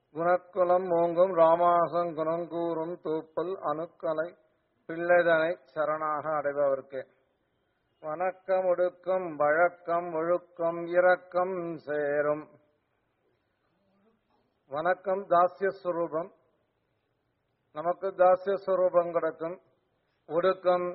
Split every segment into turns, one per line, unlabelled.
குணக்குலம் ஓங்கும் ராமாசம் குணங்கூறும் தூப்பல் அணுக்கலை பிள்ளைதனை சரணாக அடைபவர்க்கே வணக்கம் ஒடுக்கம் வழக்கம் ஒழுக்கம் இரக்கம் சேரும் வணக்கம் தாசிய ஸ்வரூபம் நமக்கு தாசிய ஸ்வரூபம் கிடைக்கும் ஒடுக்கம்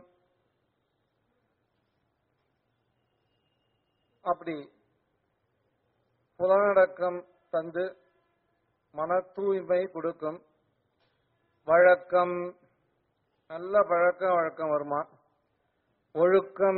அப்படி புலனடக்கம் தந்து மன தூய்மை கொடுக்கும் வழக்கம் நல்ல பழக்க வழக்கம் வருமா ஒழுக்கம்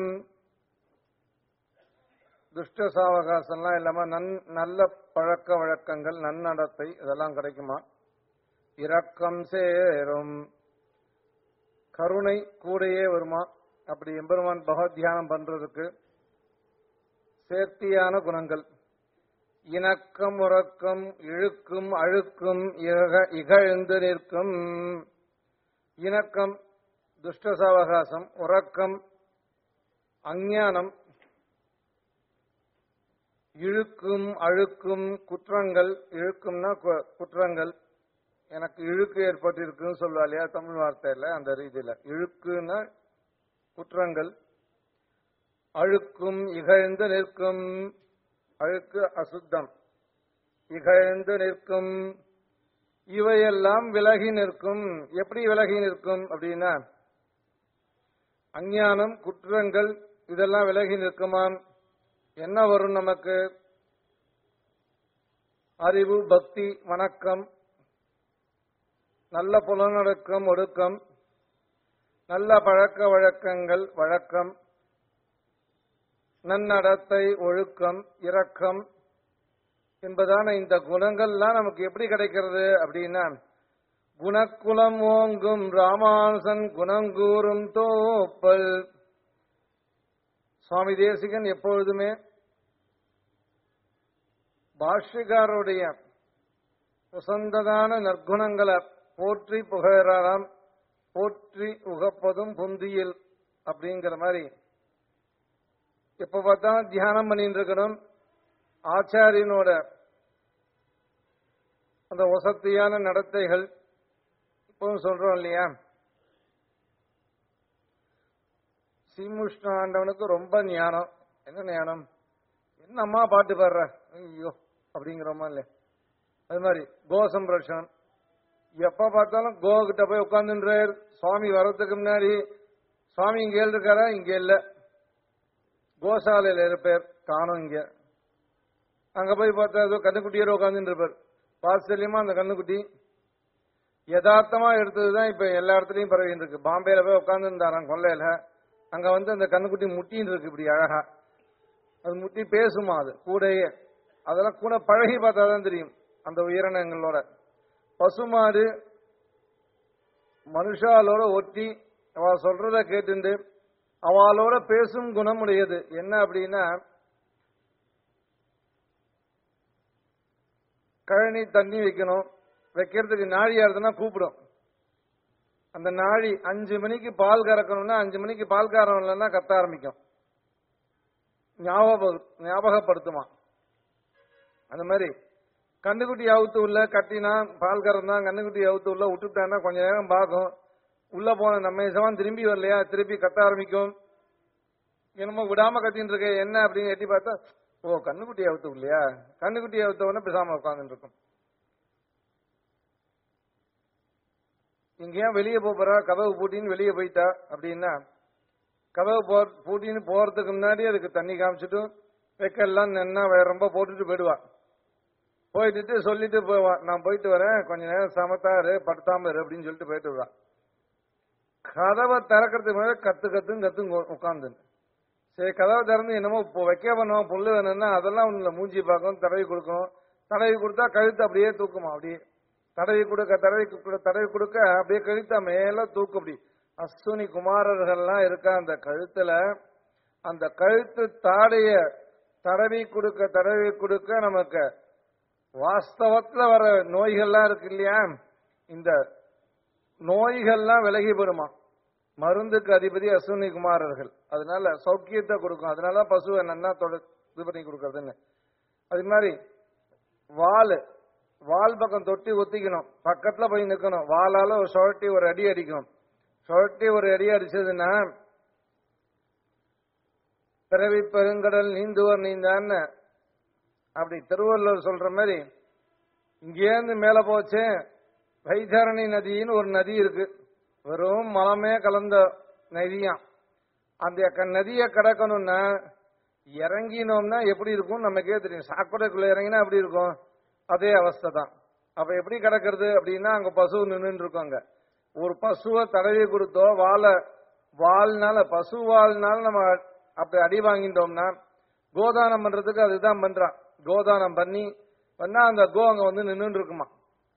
துஷ்ட சாவகாசம்லாம் இல்லாம நன் நல்ல பழக்க வழக்கங்கள் நன்னடத்தை இதெல்லாம் கிடைக்குமா இரக்கம் சேரும் கருணை கூடையே வருமா அப்படி எம்பெருமான் பகவத் தியானம் பண்றதுக்கு சேர்த்தியான குணங்கள் இணக்கம் உறக்கம் இழுக்கும் அழுக்கும் இக- இகழ்ந்து நிற்கும் இணக்கம் துஷ்ட சாவகாசம் உறக்கம் அஞ்ஞானம் இழுக்கும் அழுக்கும் குற்றங்கள் இழுக்கும்னா கு- குற்றங்கள் எனக்கு இழுக்கு ஏற்பட்டிருக்குன்னு சொல்லுவா இல்லையா தமிழ் வார்த்தையில அந்த ரீதியில இழுக்குன்னா குற்றங்கள் அழுக்கும் இகழ்ந்து நிற்கும் அழுக்கு அசுத்தம் இகழ்ந்து நிற்கும் இவையெல்லாம் விலகி நிற்கும் எப்படி விலகி நிற்கும் அப்படின்னா அஞ்ஞானம் குற்றங்கள் இதெல்லாம் விலகி நிற்குமாம் என்ன வரும் நமக்கு அறிவு பக்தி வணக்கம் நல்ல புலனடக்கம் ஒடுக்கம் நல்ல பழக்க வழக்கங்கள் வழக்கம் நன்னடத்தை ஒழுக்கம் இரக்கம் என்பதான இந்த குணங்கள்லாம் நமக்கு எப்படி கிடைக்கிறது அப்படின்னா குணக்குலம் ஓங்கும் ராமானுசன் குணங்கூறும் தோப்பல் சுவாமி தேசிகன் எப்பொழுதுமே பாஷ்யக்காரருடைய உசந்ததான நற்குணங்களை போற்றி புகழறாராம் போற்றி உகப்பதும் புந்தியில் அப்படிங்கிற மாதிரி எப்ப பார்த்தாலும் தியானம் பண்ணிட்டு இருக்கணும் ஆச்சாரியனோட அந்த வசத்தியான நடத்தைகள் இப்பவும் சொல்றோம் இல்லையா சீமுஷ்ண ஆண்டவனுக்கு ரொம்ப ஞானம் என்ன ஞானம் என்ன அம்மா பாட்டு பாடுற ஐயோ அப்படிங்கிறோமா இல்லையா அது மாதிரி கோ சம்ரட்சணம் எப்ப பார்த்தாலும் கோ கிட்ட போய் உட்காந்துன்றார் சுவாமி வர்றதுக்கு முன்னாடி சுவாமி இங்க இருக்காரா இங்க இல்ல கோசாலையில இருப்பார் காணும் இங்க அங்க போய் பார்த்தா ஏதோ கண்ணுக்குட்டியோட உட்காந்துட்டு இருப்பார் வாத்சல்யமா அந்த கண்ணுக்குட்டி யதார்த்தமா எடுத்ததுதான் இப்ப எல்லா இடத்துலயும் பரவிட்டு இருக்கு பாம்பேல போய் உட்கார்ந்து இருந்தாராம் கொல்லையில அங்க வந்து அந்த கண்ணுக்குட்டி முட்டின்னு இருக்கு இப்படி அழகா அது முட்டி பேசுமா அது கூடையே அதெல்லாம் கூட பழகி பார்த்தாதான் தெரியும் அந்த உயிரினங்களோட பசுமாடு மனுஷாலோட ஒட்டி அவ சொல்றத கேட்டுண்டு அவளோட பேசும் குணம் உடையது என்ன அப்படின்னா கழனி தண்ணி வைக்கணும் வைக்கிறதுக்கு நாழியா இருந்ததுன்னா கூப்பிடும் அந்த நாழி அஞ்சு மணிக்கு பால் கறக்கணும்னா அஞ்சு மணிக்கு பால் கறணும் இல்லைன்னா கத்த ஆரம்பிக்கும் ஞாபக ஞாபகப்படுத்துமா அந்த மாதிரி கண்ணுக்குட்டி அவுத்து உள்ள கட்டினா பால் கறந்தா கண்ணுக்குட்டி அவுத்து உள்ள விட்டுட்டான்னா கொஞ்ச நேரம் பார்க்கும் உள்ள போன நம்ம சவான் திரும்பி வரலையா திருப்பி கத்த ஆரம்பிக்கும் என்னமோ விடாம கத்தின்னு இருக்க என்ன அப்படின்னு எட்டி பார்த்தா ஓ கண்ணுக்குட்டி அவுத்து இல்லையா கண்ணுக்குட்டி அவுத்த உடனே பேசாம உட்காந்துட்டு இருக்கும் எங்கேயா வெளியே போறா கதவு பூட்டின்னு வெளியே போயிட்டா அப்படின்னா கதவு போ பூட்டின்னு போறதுக்கு முன்னாடி அதுக்கு தண்ணி காமிச்சிட்டு வெக்கெல்லாம் நின்னா வேற ரொம்ப போட்டுட்டு போயிடுவா போயிட்டு சொல்லிட்டு போவா நான் போயிட்டு வரேன் கொஞ்ச நேரம் சமத்தாரு படுத்தாம இரு அப்படின்னு சொல்லிட்டு போயிட்டு வருவா கதவை திறக்கிறதுக்கு முன்னாடி கத்து கத்துன்னு கத்து உட்காந்து சரி கதவை திறந்து என்னமோ இப்போ வைக்க பண்ணுவோம் புல்லு வேணும்னா அதெல்லாம் ஒண்ணுல மூஞ்சி பார்க்கும் தடவி கொடுக்கும் தடவி கொடுத்தா கழுத்து அப்படியே தூக்குமா அப்படியே தடவி கொடுக்க தடவி கொடுக்க தடவி கொடுக்க அப்படியே கழுத்தா மேல தூக்கும் அப்படி அஸ்வினி குமாரர்கள்லாம் இருக்கா அந்த கழுத்துல அந்த கழுத்து தாடைய தடவி கொடுக்க தடவி கொடுக்க நமக்கு வாஸ்தவத்துல வர நோய்கள்லாம் இருக்கு இல்லையா இந்த நோய்கள்லாம் விலகி பெறுமா மருந்துக்கு அதிபதி அஸ்வினி குமாரர்கள் அதனால சௌக்கியத்தை கொடுக்கும் அதனால பசுவை நன்னா தொட இது பண்ணி கொடுக்கறதுன்னு அது மாதிரி வால் வால் பக்கம் தொட்டி ஒத்திக்கணும் பக்கத்துல போய் நிக்கணும் வாளால ஒரு சுழட்டி ஒரு அடி அடிக்கணும் சுழட்டி ஒரு அடி அடிச்சதுன்னா பிறவி பெருங்கடல் நீந்துவர் நீந்தான்னு அப்படி திருவள்ளுவர் சொல்ற மாதிரி இங்கேருந்து மேல போச்சு வைதரணி நதின்னு ஒரு நதி இருக்கு வெறும் மலமே கலந்த நதியாம் அந்த க- நதியை கடக்கணும்னா இறங்கினோம்னா எப்படி இருக்கும் நமக்கே தெரியும் சாக்கடைக்குள்ள இறங்கினா எப்படி இருக்கும் அதே அவஸ்தை தான் அப்ப எப்படி கிடக்கிறது அப்படின்னா அங்க பசு நின்று இருக்கோங்க ஒரு பசுவை தடவி கொடுத்தோ வாழை வால்னால பசு வால்னால நம்ம அப்படி அடி வாங்கிட்டோம்னா கோதானம் பண்றதுக்கு அதுதான் பண்றான் கோதானம் பண்ணி பண்ணா அந்த கோ அங்க வந்து நின்று இருக்குமா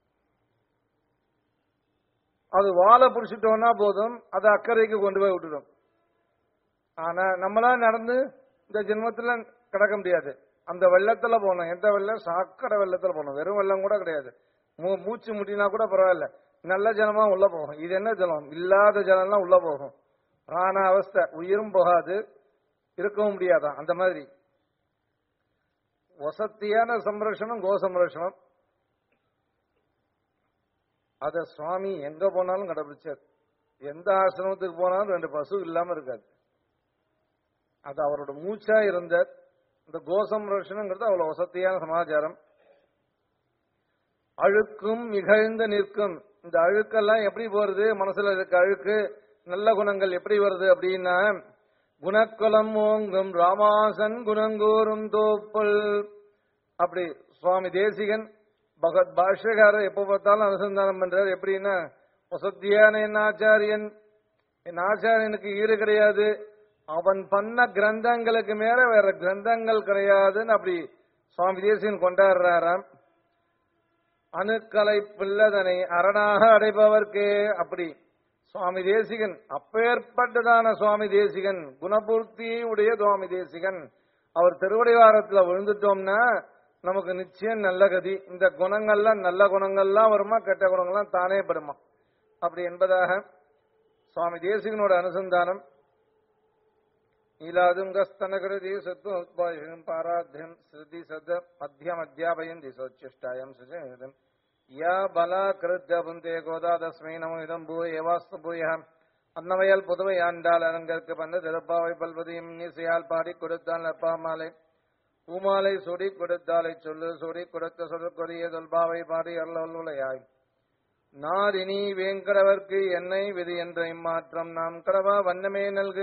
அது வாழை பிடிச்சிட்டோம்னா போதும் அதை அக்கறைக்கு கொண்டு போய் விட்டுடும் ஆனா நம்மளா நடந்து இந்த ஜென்மத்துல கிடக்க முடியாது அந்த வெள்ளத்துல போகணும் எந்த வெள்ளம் சாக்கடை வெள்ளத்துல போகணும் வெறும் வெள்ளம் கூட கிடையாது மூ- மூச்சு முட்டினா கூட பரவாயில்ல நல்ல ஜலமா உள்ள போகும் இது என்ன ஜலம் இல்லாத ஜலம்லாம் உள்ள போகும் ஆனா அவஸ்தை உயிரும் போகாது இருக்கவும் முடியாதான் அந்த மாதிரி வசத்தியான சம்ரட்சணம் கோ சம்ரட்சணம் அத சுவாமி எங்க போனாலும் கடைபிடிச்சார் எந்த ஆசிரமத்துக்கு போனாலும் ரெண்டு பசு இல்லாம இருக்காது அது அவரோட மூச்சா இருந்த இந்த கோசம்ரட்சணங்கிறது அவ்வளவு வசதியான சமாச்சாரம் அழுக்கும் இகழ்ந்து நிற்கும் இந்த அழுக்கெல்லாம் எப்படி போறது மனசுல இருக்க அழுக்கு நல்ல குணங்கள் எப்படி வருது அப்படின்னா குணக்குலம் ஓங்கும் ராமாசன் குணங்கூறும் தோப்பல் அப்படி சுவாமி தேசிகன் பகவத் பாஷ்யகாரர் எப்ப பார்த்தாலும் அனுசந்தானம் பண்றாரு எப்படின்னா வசத்தியான என் ஆச்சாரியன் என் ஆச்சாரியனுக்கு ஈடு கிடையாது அவன் பண்ண கிரந்தங்களுக்கு மேல வேற கிரந்தங்கள் கிடையாதுன்னு அப்படி சுவாமி தேசிகன் கொண்டாடுறாராம் அணுக்கலை பிள்ளதனை அரணாக அடைபவர்க்கே அப்படி சுவாமி தேசிகன் அப்பேற்பட்டதான சுவாமி தேசிகன் குணபூர்த்தி உடைய சுவாமி தேசிகன் அவர் திருவடிவாரத்துல விழுந்துட்டோம்னா நமக்கு நிச்சயம் நல்ல கதி இந்த குணங்கள்லாம் நல்ல குணங்கள்லாம் வருமா கெட்ட குணங்கள்லாம் தானே படுமா அப்படி என்பதாக சுவாமி தேசிகனோட அனுசந்தானம் நீலாதுங்கஸ்தனகிருதி சத்து உத்பாயம் பாராத்தியம் ஸ்ருதி சத மத்தியம் அத்தியாபயம் திசோச்சிஷ்டாயம் சுஜம் யா பலா கிருத்ய புந்தே கோதா தஸ்மை நமோ இதம் பூ ஏவாஸ்து பூய அன்னவயல் புதுவை ஆண்டாள் அரங்கற்கு பண்ண திருப்பாவை பல்வதியும் நீசையால் பாடி கொடுத்தால் நற்பாமாலை பூமாலை சுடி கொடுத்தாலை சொல்லு சுடி கொடுத்த சொற்கொரிய தொல்பாவை பாடி அருளுலையாய் நாரினி வேங்கடவர்க்கு என்னை விதி என்ற இம்மாற்றம் நாம் கடவா வண்ணமே நல்கு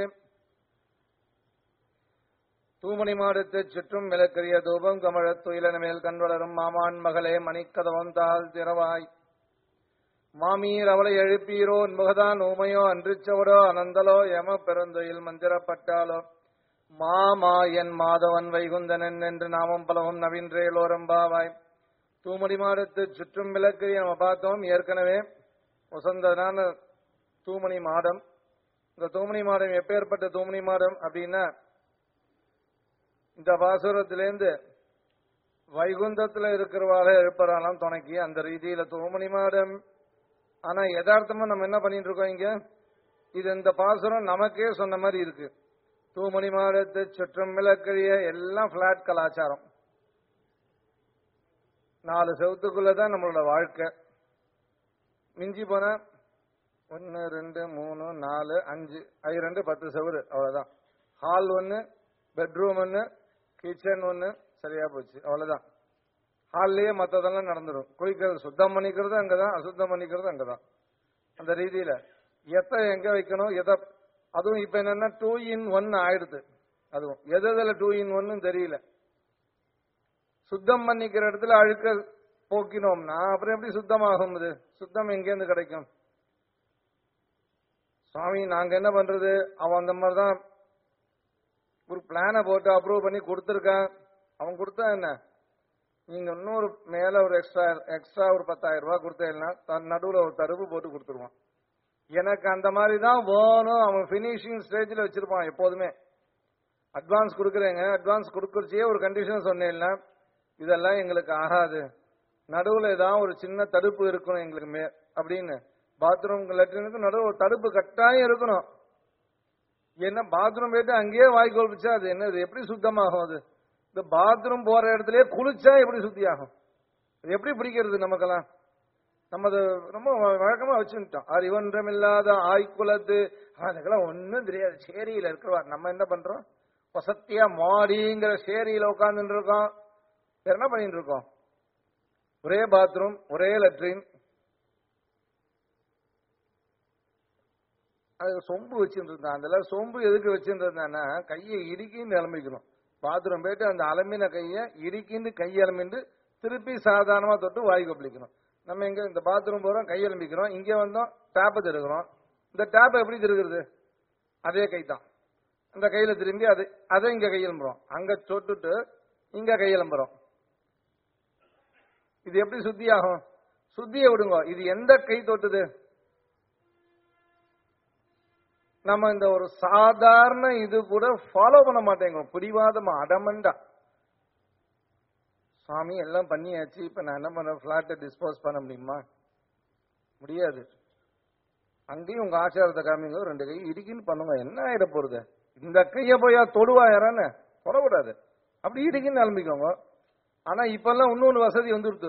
தூமணி மாடத்து சுற்றும் விளக்கரிய தூபம் கமழத் துயிலன மேல் கண்வளரும் மாமான் மகளே மணிக்கதவம் தாள் திறவாய் மாமீர் அவளை எழுப்பீரோ முகதான் ஊமையோ அன்றிச்சவரோ அனந்தலோ எம பெருந்தொயில் மந்திரப்பட்டாலோ மாமாயன் மாதவன் வைகுந்தனன் என்று நாமம் பலவும் நவீன்றேலோரம்பாவாய் தூமடி மாடத்து சுற்றும் விளக்கு நம்ம பார்த்தோம் ஏற்கனவே வசந்தனான தூமணி மாடம் இந்த தூமணி மாடம் எப்பேற்பட்ட தூமணி மாடம் அப்படின்னா இந்த பாசுரத்திலேருந்து வைகுந்தத்துல இருக்கிறவாளை எழுப்புறாலாம் துணைக்கு அந்த ரீதியில தூமணி மாடம் ஆனா யதார்த்தமா நம்ம என்ன பண்ணிட்டு இருக்கோம் இங்க இது இந்த பாசுரம் நமக்கே சொன்ன மாதிரி இருக்கு தூமணி மாடத்து சுற்றம் விளக்கழிய எல்லாம் பிளாட் கலாச்சாரம் நாலு செவத்துக்குள்ளதான் நம்மளோட வாழ்க்கை மிஞ்சி போனா ஒன்னு ரெண்டு மூணு நாலு அஞ்சு ஐ ரெண்டு பத்து செவரு அவ்வளவுதான் ஹால் ஒன்னு பெட்ரூம் ஒன்னு கிச்சன் ஒன்னு சரியா போச்சு அவ்வளவுதான் ஹால்லயே மத்ததெல்லாம் நடந்துடும் குளிக்கிறது சுத்தம் பண்ணிக்கிறது அங்கதான் அசுத்தம் பண்ணிக்கிறது அங்கதான் அந்த ரீதியில எதை எங்க வைக்கணும் எதை அதுவும் இப்ப என்னன்னா டூ இன் ஒன் ஆயிடுது அதுவும் எது எதுல டூ இன் ஒன்னு தெரியல சுத்தம் பண்ணிக்கிற இடத்துல அழுக்க போக்கினோம்னா அப்புறம் எப்படி சுத்தமாகும் இது சுத்தம் எங்கேருந்து கிடைக்கும் சுவாமி நாங்க என்ன பண்றது அவன் அந்த மாதிரிதான் ஒரு பிளானை போட்டு அப்ரூவ் பண்ணி கொடுத்துருக்கான் அவன் கொடுத்தா என்ன நீங்க இன்னொரு மேல ஒரு எக்ஸ்ட்ரா எக்ஸ்ட்ரா ஒரு பத்தாயிரம் ரூபாய் கொடுத்தேன்னா தன் நடுவுல ஒரு தடுப்பு போட்டு கொடுத்துருவான் எனக்கு அந்த மாதிரி தான் வேணும் அவன் பினிஷிங் ஸ்டேஜ்ல வச்சிருப்பான் எப்போதுமே அட்வான்ஸ் கொடுக்குறேங்க அட்வான்ஸ் கொடுக்கறச்சே ஒரு கண்டிஷன் சொன்னேன்னா இதெல்லாம் எங்களுக்கு ஆகாது நடுவுல ஏதாவது ஒரு சின்ன தடுப்பு இருக்கணும் எங்களுக்கு மே அப்படின்னு பாத்ரூம் லெட்டினுக்கு நடுவில் ஒரு தடுப்பு கட்டாயம் இருக்கணும் என்ன பாத்ரூம் போயிட்டு அங்கேயே வாய் கொல்பிச்சா அது என்ன இது எப்படி சுத்தமாகும் அது இந்த பாத்ரூம் போற இடத்துலயே குளிச்சா எப்படி சுத்தியாகும் இது எப்படி பிடிக்கிறது நமக்கெல்லாம் நம்ம அது ரொம்ப வ- வழக்கமா வச்சுட்டோம் அறிவன்றம் இல்லாத ஆய்குலத்து அதுக்கெல்லாம் ஒண்ணும் தெரியாது சேரியில இருக்கிறவா நம்ம என்ன பண்றோம் வசத்தியா மாடிங்கிற சேரியில உட்கார்ந்துட்டு இருக்கோம் வேற என்ன பண்ணிட்டு இருக்கோம் ஒரே பாத்ரூம் ஒரே லெட்ரின் அது சொம்பு வச்சுட்டு இருந்தான் அதுல சொம்பு எதுக்கு வச்சுட்டு இருந்தான்னா கையை இறுக்கின்னு அலம்பிக்கணும் பாத்ரூம் போயிட்டு அந்த அலம்பின கையை இறுக்கின்னு கை அலம்பிட்டு திருப்பி சாதாரணமா தொட்டு வாய் கொப்பளிக்கணும் நம்ம இங்க இந்த பாத்ரூம் போறோம் கை அலம்பிக்கிறோம் இங்க வந்தோம் டேப்பை திருக்கிறோம் இந்த டேப்பை எப்படி திருக்கிறது அதே கை தான் அந்த கையில திரும்பி அது அதை இங்க கையெலும்புறோம் அங்க தொட்டுட்டு இங்க கையெலும்புறோம் இது எப்படி சுத்தி ஆகும் சுத்தியை விடுங்க இது எந்த கை தொட்டுது நம்ம இந்த ஒரு சாதாரண இது கூட ஃபாலோ பண்ண மாட்டேங்கிறோம் பிடிவாதமா அடமண்டா சாமி எல்லாம் பண்ணியாச்சு இப்ப நான் என்ன பண்ண பிளாட்டை டிஸ்போஸ் பண்ண முடியுமா முடியாது அங்கேயும் உங்க ஆச்சாரத்தை காமிங்க ரெண்டு கை இடிக்குன்னு பண்ணுங்க என்ன ஆயிட போறது இந்த கைய போயா தொடுவா யாரான்னு தொடக்கூடாது அப்படி இடிக்குன்னு ஆரம்பிக்கோங்க ஆனா இப்பெல்லாம் இன்னொன்னு வசதி வந்துருது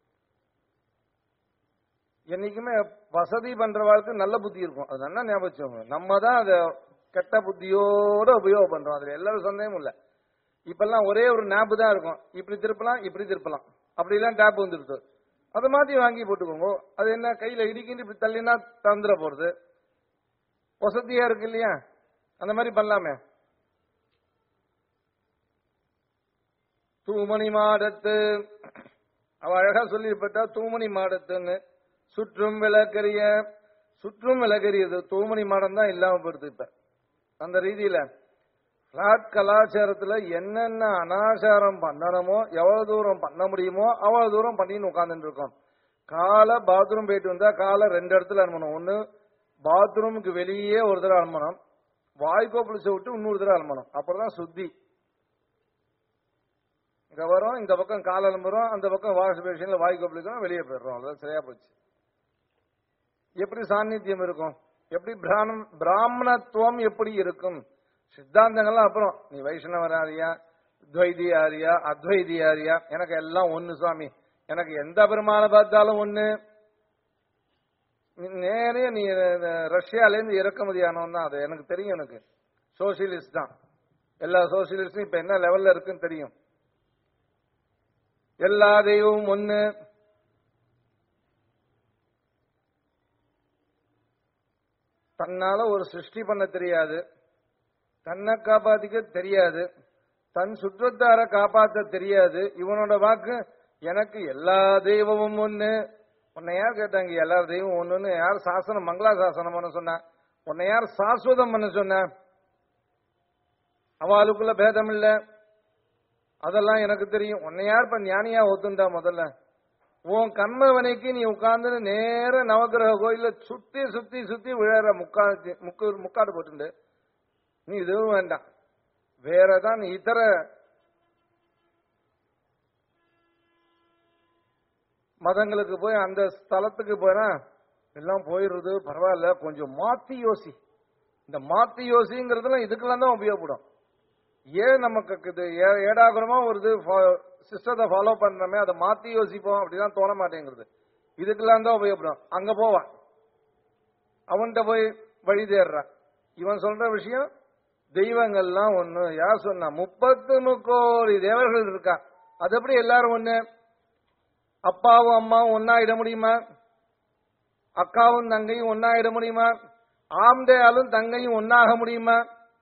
என்னைக்குமே வசதி பண்றவாளுக்கு நல்ல புத்தி இருக்கும் அது நல்லா ஞாபகம் வச்சுக்கோங்க. நம்ம தான் அதை கெட்ட புத்தியோட உபயோகம் பண்றோம் அதுல எல்லாரும் சந்தேகமும் இல்ல இப்பெல்லாம் ஒரே ஒரு நாப்பு தான் இருக்கும் இப்படி திருப்பலாம் இப்படி திருப்பலாம் அப்படிலாம் டேப் வந்துருது அதை மாத்தி வாங்கி போட்டுக்கோங்க அது என்ன கையில இடிக்கிட்டு இப்படி தள்ளினா தந்துட போறது வசதியா இருக்கு இல்லையா அந்த மாதிரி பண்ணலாமே தூமணி மாடத்து அவ அழகா சொல்லிப்பட்டா தூமணி மாடத்துன்னு சுற்றும் விளக்கரிய சுற்றும் விளக்கரியது தூமணி மாடம் தான் இல்லாம போயிடுது இப்ப அந்த ரீதியில பிளாட் கலாச்சாரத்துல என்னென்ன அனாச்சாரம் பண்ணணுமோ எவ்வளவு தூரம் பண்ண முடியுமோ அவ்வளவு தூரம் பண்ணின்னு உட்கார்ந்துட்டு இருக்கோம் காலை பாத்ரூம் போயிட்டு வந்தா காலை ரெண்டு இடத்துல அனுப்பணும் ஒண்ணு பாத்ரூமுக்கு வெளியே ஒரு தடவை அனுப்பணும் வாய்க்கோ பிடிச்ச விட்டு இன்னொரு தடவை அனுப்பணும் அப்புறம் சுத்தி இங்க வரோம் இந்த பக்கம் கால் அலம்புறோம் அந்த பக்கம் வாஷ் பேஷன்ல வாய் கொப்பளிக்கிறோம் வெளியே போயிடுறோம் அதான் சரியா போச்சு எப்படி சாநித்தியம் இருக்கும் எப்படி பிராமண பிராமணத்துவம் எப்படி இருக்கும் சித்தாந்தங்கள்லாம் அப்புறம் நீ வைஷ்ணவராரியா துவைதியாரியா அத்வைதியாரியா எனக்கு எல்லாம் ஒண்ணு சுவாமி எனக்கு எந்த பெருமான பார்த்தாலும் ஒண்ணு நீ நேரே நீ அஹ், ரஷ்யால இருந்து இறக்குமதி ஆனவன் தான் அது எனக்கு தெரியும் எனக்கு சோசியலிஸ்ட் தான் எல்லா சோசியலிஸ்டும் இப்ப என்ன லெவல்ல இருக்குன்னு தெரியும் எல்லா தெய்வமும் ஒண்ணு தன்னால ஒரு சிருஷ்டி பண்ண தெரியாது தன்னை காப்பாத்திக்க தெரியாது தன் சுற்றத்தார காப்பாத்த தெரியாது இவனோட வாக்கு எனக்கு எல்லா தெய்வமும் ஒண்ணு உன்னை யார் கேட்டாங்க எல்லா தெய்வம் ஒண்ணுன்னு யார் சாசனம் மங்களா சாசனம் பண்ண சொன்னா உன்னை யார் சாஸ்வதம் பண்ண சொன்ன அவளுக்குள்ள பேதம் இல்ல அதெல்லாம் எனக்கு தெரியும் உன்னை யார் இப்ப ஞானியா ஒத்துண்டா முதல்ல உன் கண்மவனைக்கு நீ உட்கார்ந்து நேர நவகிரக கோயில சுத்தி சுத்தி சுத்தி விழற முக்கா முக்கு முக்காடு போட்டுண்டு நீ இதுவும் வேண்டாம் வேறதான் இதர மதங்களுக்கு போய் அந்த ஸ்தலத்துக்கு போனா எல்லாம் போயிடுறது பரவாயில்ல கொஞ்சம் மாத்தி யோசி இந்த மாத்தி யோசிங்கிறதுலாம் இதுக்கெல்லாம் தான் உபயோகப்படும் ஏன் நமக்கு இது ஏ- ஏடாகுறமா ஒரு இது சிஸ்டத்தை ஃபாலோ பண்றோமே அதை மாத்தி யோசிப்போம் அப்படிதான் தோண மாட்டேங்கிறது இதுக்கெல்லாம் தான் உபயோகப்படும் அங்க போவான் அவன்கிட்ட போய் வழி தேடுறான் இவன் சொல்ற விஷயம் தெய்வங்கள்லாம் ஒண்ணு யார் சொன்னா முப்பத்து முக்கோடி தேவர்கள் இருக்கா அது எப்படி எல்லாரும் ஒண்ணு அப்பாவும் அம்மாவும் ஒன்னாயிட முடியுமா அக்காவும் தங்கையும் ஒன்னாயிட முடியுமா ஆம்டையாலும் தங்கையும் ஒன்னாக முடியுமா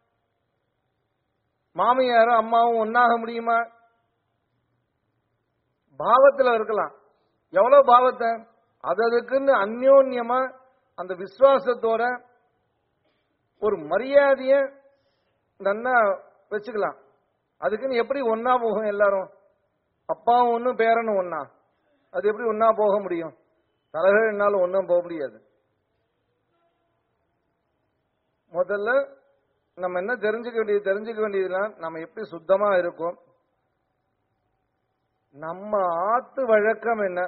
மாமியாரும் அம்மாவும் ஒன்னாக முடியுமா பாவத்துல இருக்கலாம் எவ்வளவு பாவத்தை அது அதுக்குன்னு அந்யோன்யமா அந்த விசுவாசத்தோட ஒரு மரியாதைய நன்னா வச்சுக்கலாம் அதுக்குன்னு எப்படி ஒன்னா போகும் எல்லாரும் அப்பாவும் ஒண்ணு பேரனும் ஒண்ணா அது எப்படி ஒன்னா போக முடியும் தலைகள்னாலும் ஒன்றும் போக முடியாது முதல்ல நம்ம என்ன தெரிஞ்சுக்க வேண்டியது தெரிஞ்சுக்க வேண்டியதுலாம் நம்ம எப்படி சுத்தமா இருக்கோம் நம்ம ஆத்து வழக்கம் என்ன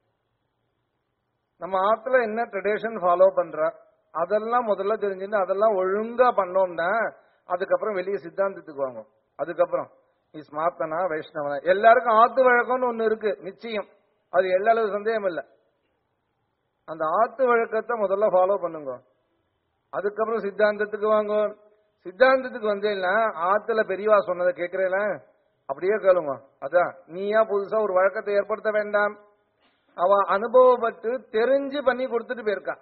நம்ம ஆத்துல என்ன ட்ரெடிஷன் ஃபாலோ பண்ற அதெல்லாம் முதல்ல தெரிஞ்சுட்டு அதெல்லாம் ஒழுங்கா பண்ணோம்னா அதுக்கப்புறம் வெளியே சித்தாந்தத்துக்கு வாங்க அதுக்கப்புறம் நீ ஸ்மார்த்தனா வைஷ்ணவனா எல்லாருக்கும் ஆத்து வழக்கம்னு ஒண்ணு இருக்கு நிச்சயம் அது எல்லளவு சந்தேகம் இல்லை அந்த ஆத்து வழக்கத்தை முதல்ல ஃபாலோ பண்ணுங்க அதுக்கப்புறம் சித்தாந்தத்துக்கு வாங்க சித்தாந்தத்துக்கு வந்தேன்னா ஆத்துல பெரியவா சொன்னதை கேட்கிறேல அப்படியே கேளுங்க அதான் நீயா புதுசா ஒரு வழக்கத்தை ஏற்படுத்த வேண்டாம் அவ அனுபவப்பட்டு தெரிஞ்சு பண்ணி கொடுத்துட்டு போயிருக்கா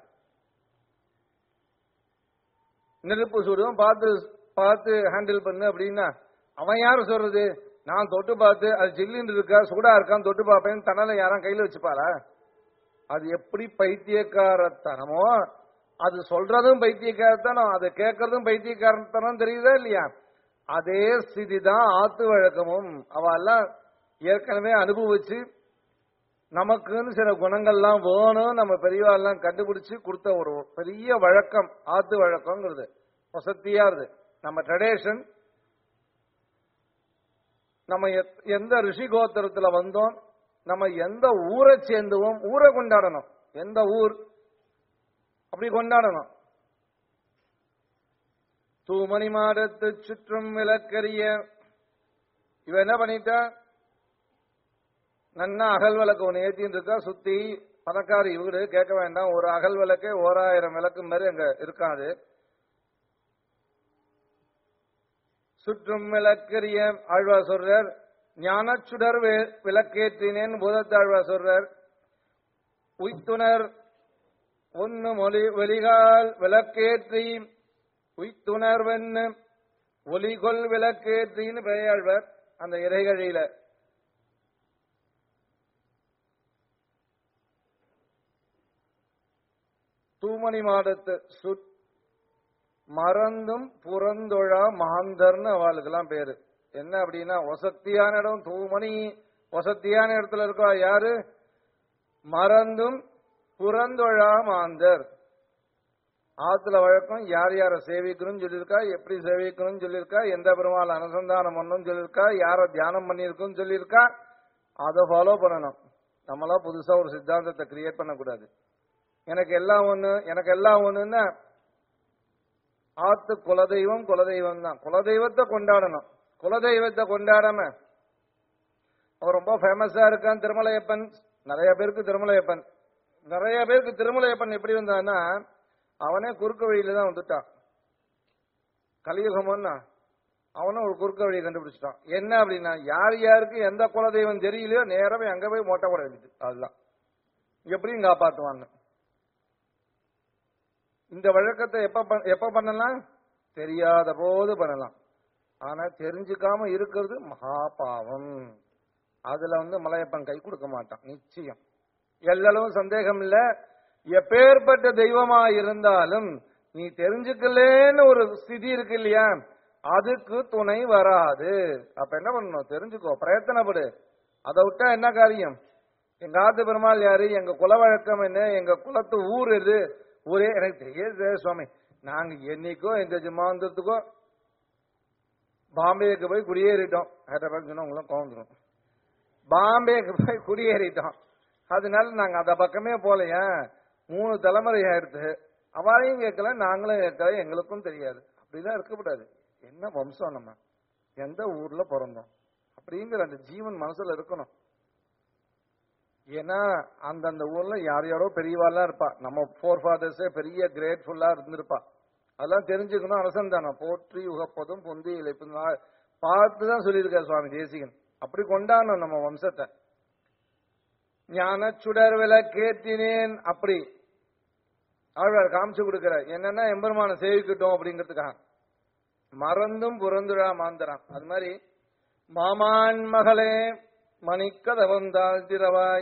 நெருப்பு சுடுவோம் பார்த்து பார்த்து ஹேண்டில் பண்ணு அப்படின்னா அவன் யாரு சொல்றது நான் தொட்டு பார்த்து அது ஜில்லுன்னு இருக்கா சூடா இருக்கான்னு தொட்டு பார்ப்பேன் தன்னால யாரும் கையில வச்சுப்பாரா அது எப்படி பைத்தியக்காரத்தனமோ அது சொல்றதும் பைத்தியக்காரத்தனம் அதை கேட்கறதும் பைத்தியக்காரத்தனம் தெரியுதா இல்லையா அதே ஸ்திதி தான் ஆத்து வழக்கமும் அவ எல்லாம் ஏற்கனவே அனுபவிச்சு நமக்குன்னு சில குணங்கள்லாம் வேணும் நம்ம பெரியவா எல்லாம் கண்டுபிடிச்சு கொடுத்த ஒரு பெரிய வழக்கம் ஆத்து வழக்கம்ங்கிறது வசத்தியா இருக்கு நம்ம ட்ரெடிஷன் நம்ம எத்- எந்த ரிஷி கோத்திரத்துல வந்தோம் நம்ம எந்த ஊரை சேர்ந்துவோம் ஊரை கொண்டாடணும் எந்த ஊர் அப்படி கொண்டாடணும் தூமணி மாடத்து சுற்றும் விளக்கரிய இவ என்ன பண்ணிட்டா நன்னா அகல் விளக்கு ஒன்று ஏத்தின்னு இருக்கா சுத்தி பணக்காரி வீடு கேட்க வேண்டாம் ஒரு அகல் விளக்கே ஓராயிரம் விளக்கு மாதிரி அங்க இருக்காது சுற்றும் விளக்கரிய ஆழ்வா சொல்றார் ஞானச்சுடர் வி- விளக்கேற்றினேன் பூதத்தாழ்வா சொல்றார் உய்த்துணர் ஒன்னு மொழி வெளிகால் விளக்கேற்றி உய்த்துணர்வென்னு ஒலிகொல் விளக்கேற்றின்னு பெயர்வர் அந்த இறைகழியில தூமணி மாடத்து சுட் மறந்தும் புறந்தொழா மாந்தர்னு அவளுக்கெல்லாம் பேரு என்ன அப்படின்னா வசத்தியான இடம் தூமணி வசத்தியான இடத்துல இருக்கா யாரு மறந்தும் புறந்தொழா மாந்தர் ஆத்துல வழக்கம் யார் யாரை சேவிக்கணும்னு சொல்லியிருக்கா எப்படி சேவிக்கணும்னு சொல்லியிருக்கா எந்த பெருமாள் அனுசந்தானம் பண்ணணும்னு சொல்லியிருக்கா யாரை தியானம் பண்ணியிருக்குன்னு சொல்லியிருக்கா அதை ஃபாலோ பண்ணணும் நம்மளா புதுசா ஒரு சித்தாந்தத்தை கிரியேட் பண்ணக்கூடாது எனக்கு எல்லாம் ஒண்ணு எனக்கு எல்லாம் ஒண்ணுன்னா ஆத்து குலதெய்வம் குலதெய்வம் தான் குலதெய்வத்தை கொண்டாடணும் குலதெய்வத்தை கொண்டாடாம அவர் ரொம்ப ஃபேமஸா இருக்கான் திருமலையப்பன் நிறைய பேருக்கு திருமலையப்பன் நிறைய பேருக்கு திருமலையப்பன் எப்படி வந்தான்னா அவனே குறுக்கு வழியில தான் வந்துட்டான் கலியுகம்னா அவனும் ஒரு குறுக்கு வழியை கண்டுபிடிச்சிட்டான் என்ன அப்படின்னா யார் யாருக்கு எந்த குலதெய்வம் தெரியலையோ நேரமே அங்க போய் மொட்டை போட வேண்டியது அதுதான் எப்படியும் காப்பாத்துவாங்க இந்த வழக்கத்தை எப்ப பண்- எப்ப பண்ணலாம் தெரியாத போது பண்ணலாம் ஆனா தெரிஞ்சுக்காம இருக்கிறது மகா பாவம் அதுல வந்து மலையப்பன் கை கொடுக்க மாட்டான் நிச்சயம் எல்லளவும் சந்தேகம் இல்ல எப்பேற்பட்ட தெய்வமா இருந்தாலும் நீ தெரிஞ்சுக்கலேன்னு ஒரு ஸ்திதி இருக்கு இல்லையா அதுக்கு துணை வராது அப்ப என்ன பண்ணணும் தெரிஞ்சுக்கோ பிரயத்தனப்படு அதை விட்டா என்ன காரியம் எங்க ஆத்து பெருமாள் யாரு எங்க குல வழக்கம் என்ன எங்க குலத்து ஊர் எது ஊரே எனக்கு தெரியாது சுவாமி நாங்க என்னைக்கோ எங்க ஜமாந்தத்துக்கோ பாம்பேக்கு போய் குடியேறிட்டோம் ஹைதராபாத் சொன்னா உங்களுக்கு கோவம் வந்துரும். பாம்பேக்கு போய் குடியேறிட்டோம் அதனால நாங்க அந்த பக்கமே போலையா மூணு தலைமுறை ஆயிடுத்து அவரையும் கேட்கல நாங்களும் கேட்கல எங்களுக்கும் தெரியாது அப்படிலாம் இருக்கக்கூடாது என்ன வம்சம் நம்ம எந்த ஊர்ல பிறந்தோம் அப்படிங்கிற அந்த ஜீவன் மனசுல இருக்கணும் ஏன்னா அந்தந்த ஊர்ல யார் யாரோ பெரியவாலாம் இருப்பா நம்ம ஃபோர் ஃபாதர்ஸே பெரிய கிரேட்ஃபுல்லா இருந்திருப்பா அதெல்லாம் தெரிஞ்சுக்கணும் அரசந்தானம் போற்றி உகப்பதும் பொந்தி இழைப்பும் பார்த்து தான் சொல்லியிருக்கார் சுவாமி தேசிகன் அப்படி கொண்டாடணும் நம்ம வம்சத்தை ஞான சுடர் விளக்கேற்றினேன் அப்படி ஆழ்வார் காமிச்சு கொடுக்கிற என்னன்னா எம்பெருமான சேவிக்கட்டும் அப்படிங்கிறதுக்காக மறந்தும் புறந்துடா மாந்தராம் அது மாதிரி மாமான் மகளே மணிக்கதவம் தாழ்த்திரவாய்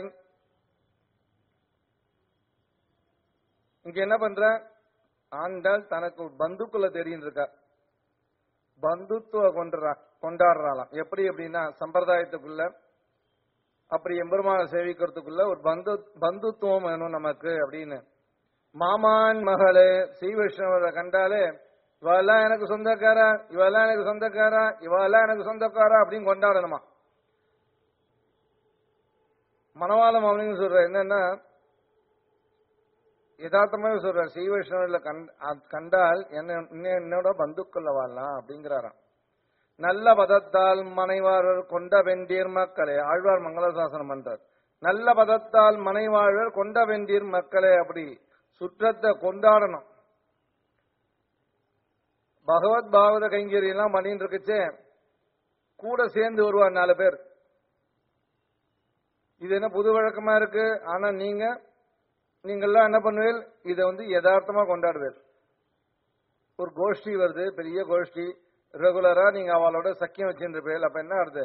இங்க என்ன பண்ற ஆண்டாள் தனக்கு பந்துக்குள்ள தெரியும் இருக்கா பந்துத்துவ கொண்டுறா கொண்டாடுறாளாம் எப்படி அப்படின்னா சம்பிரதாயத்துக்குள்ள அப்படி எம்பெருமான சேவிக்கிறதுக்குள்ள ஒரு பந்து பந்துத்துவம் வேணும் நமக்கு அப்படின்னு மாமான் மகளே ஸ்ரீ வைஷ்ணவரை கண்டாலே இவெல்லாம் எனக்கு சொந்தக்காரா இவெல்லாம் எனக்கு சொந்தக்காரா இவெல்லாம் எனக்கு சொந்தக்காரா அப்படின்னு கொண்டாடணுமா மணவாளம் அப்படின்னு சொல்ற என்னன்னா யதார்த்தமாவே சொல்ற ஸ்ரீ வைஷ்ணவர்ல கண்- அ- கண்டால் என்ன இன்னும் என்னோட பந்துக்கள் வாழலாம் அப்படிங்கிறாராம் நல்ல பதத்தால் மனைவாரர் கொண்ட வெண்டீர் மக்களே ஆழ்வார் மங்களசாசனம் பண்றார் நல்ல பதத்தால் மனைவாழ்வர் கொண்ட வெண்டீர் மக்களே அப்படி சுற்றத்தை கொண்டாடணும் பகவத் பாகவத கைங்கரி எல்லாம் பண்ணிட்டு இருக்குச்சே கூட சேர்ந்து வருவார் நாலு பேர் இது என்ன புது வழக்கமா இருக்கு ஆனா நீங்க நீங்கெல்லாம் என்ன பண்ணுவீர் இதை வந்து யதார்த்தமா கொண்டாடுவீர் ஒரு கோஷ்டி வருது பெரிய கோஷ்டி ரெகுலரா நீங்க அவளோட சக்கியம் வச்சுருப்பீர்கள் அப்ப என்ன ஆகுது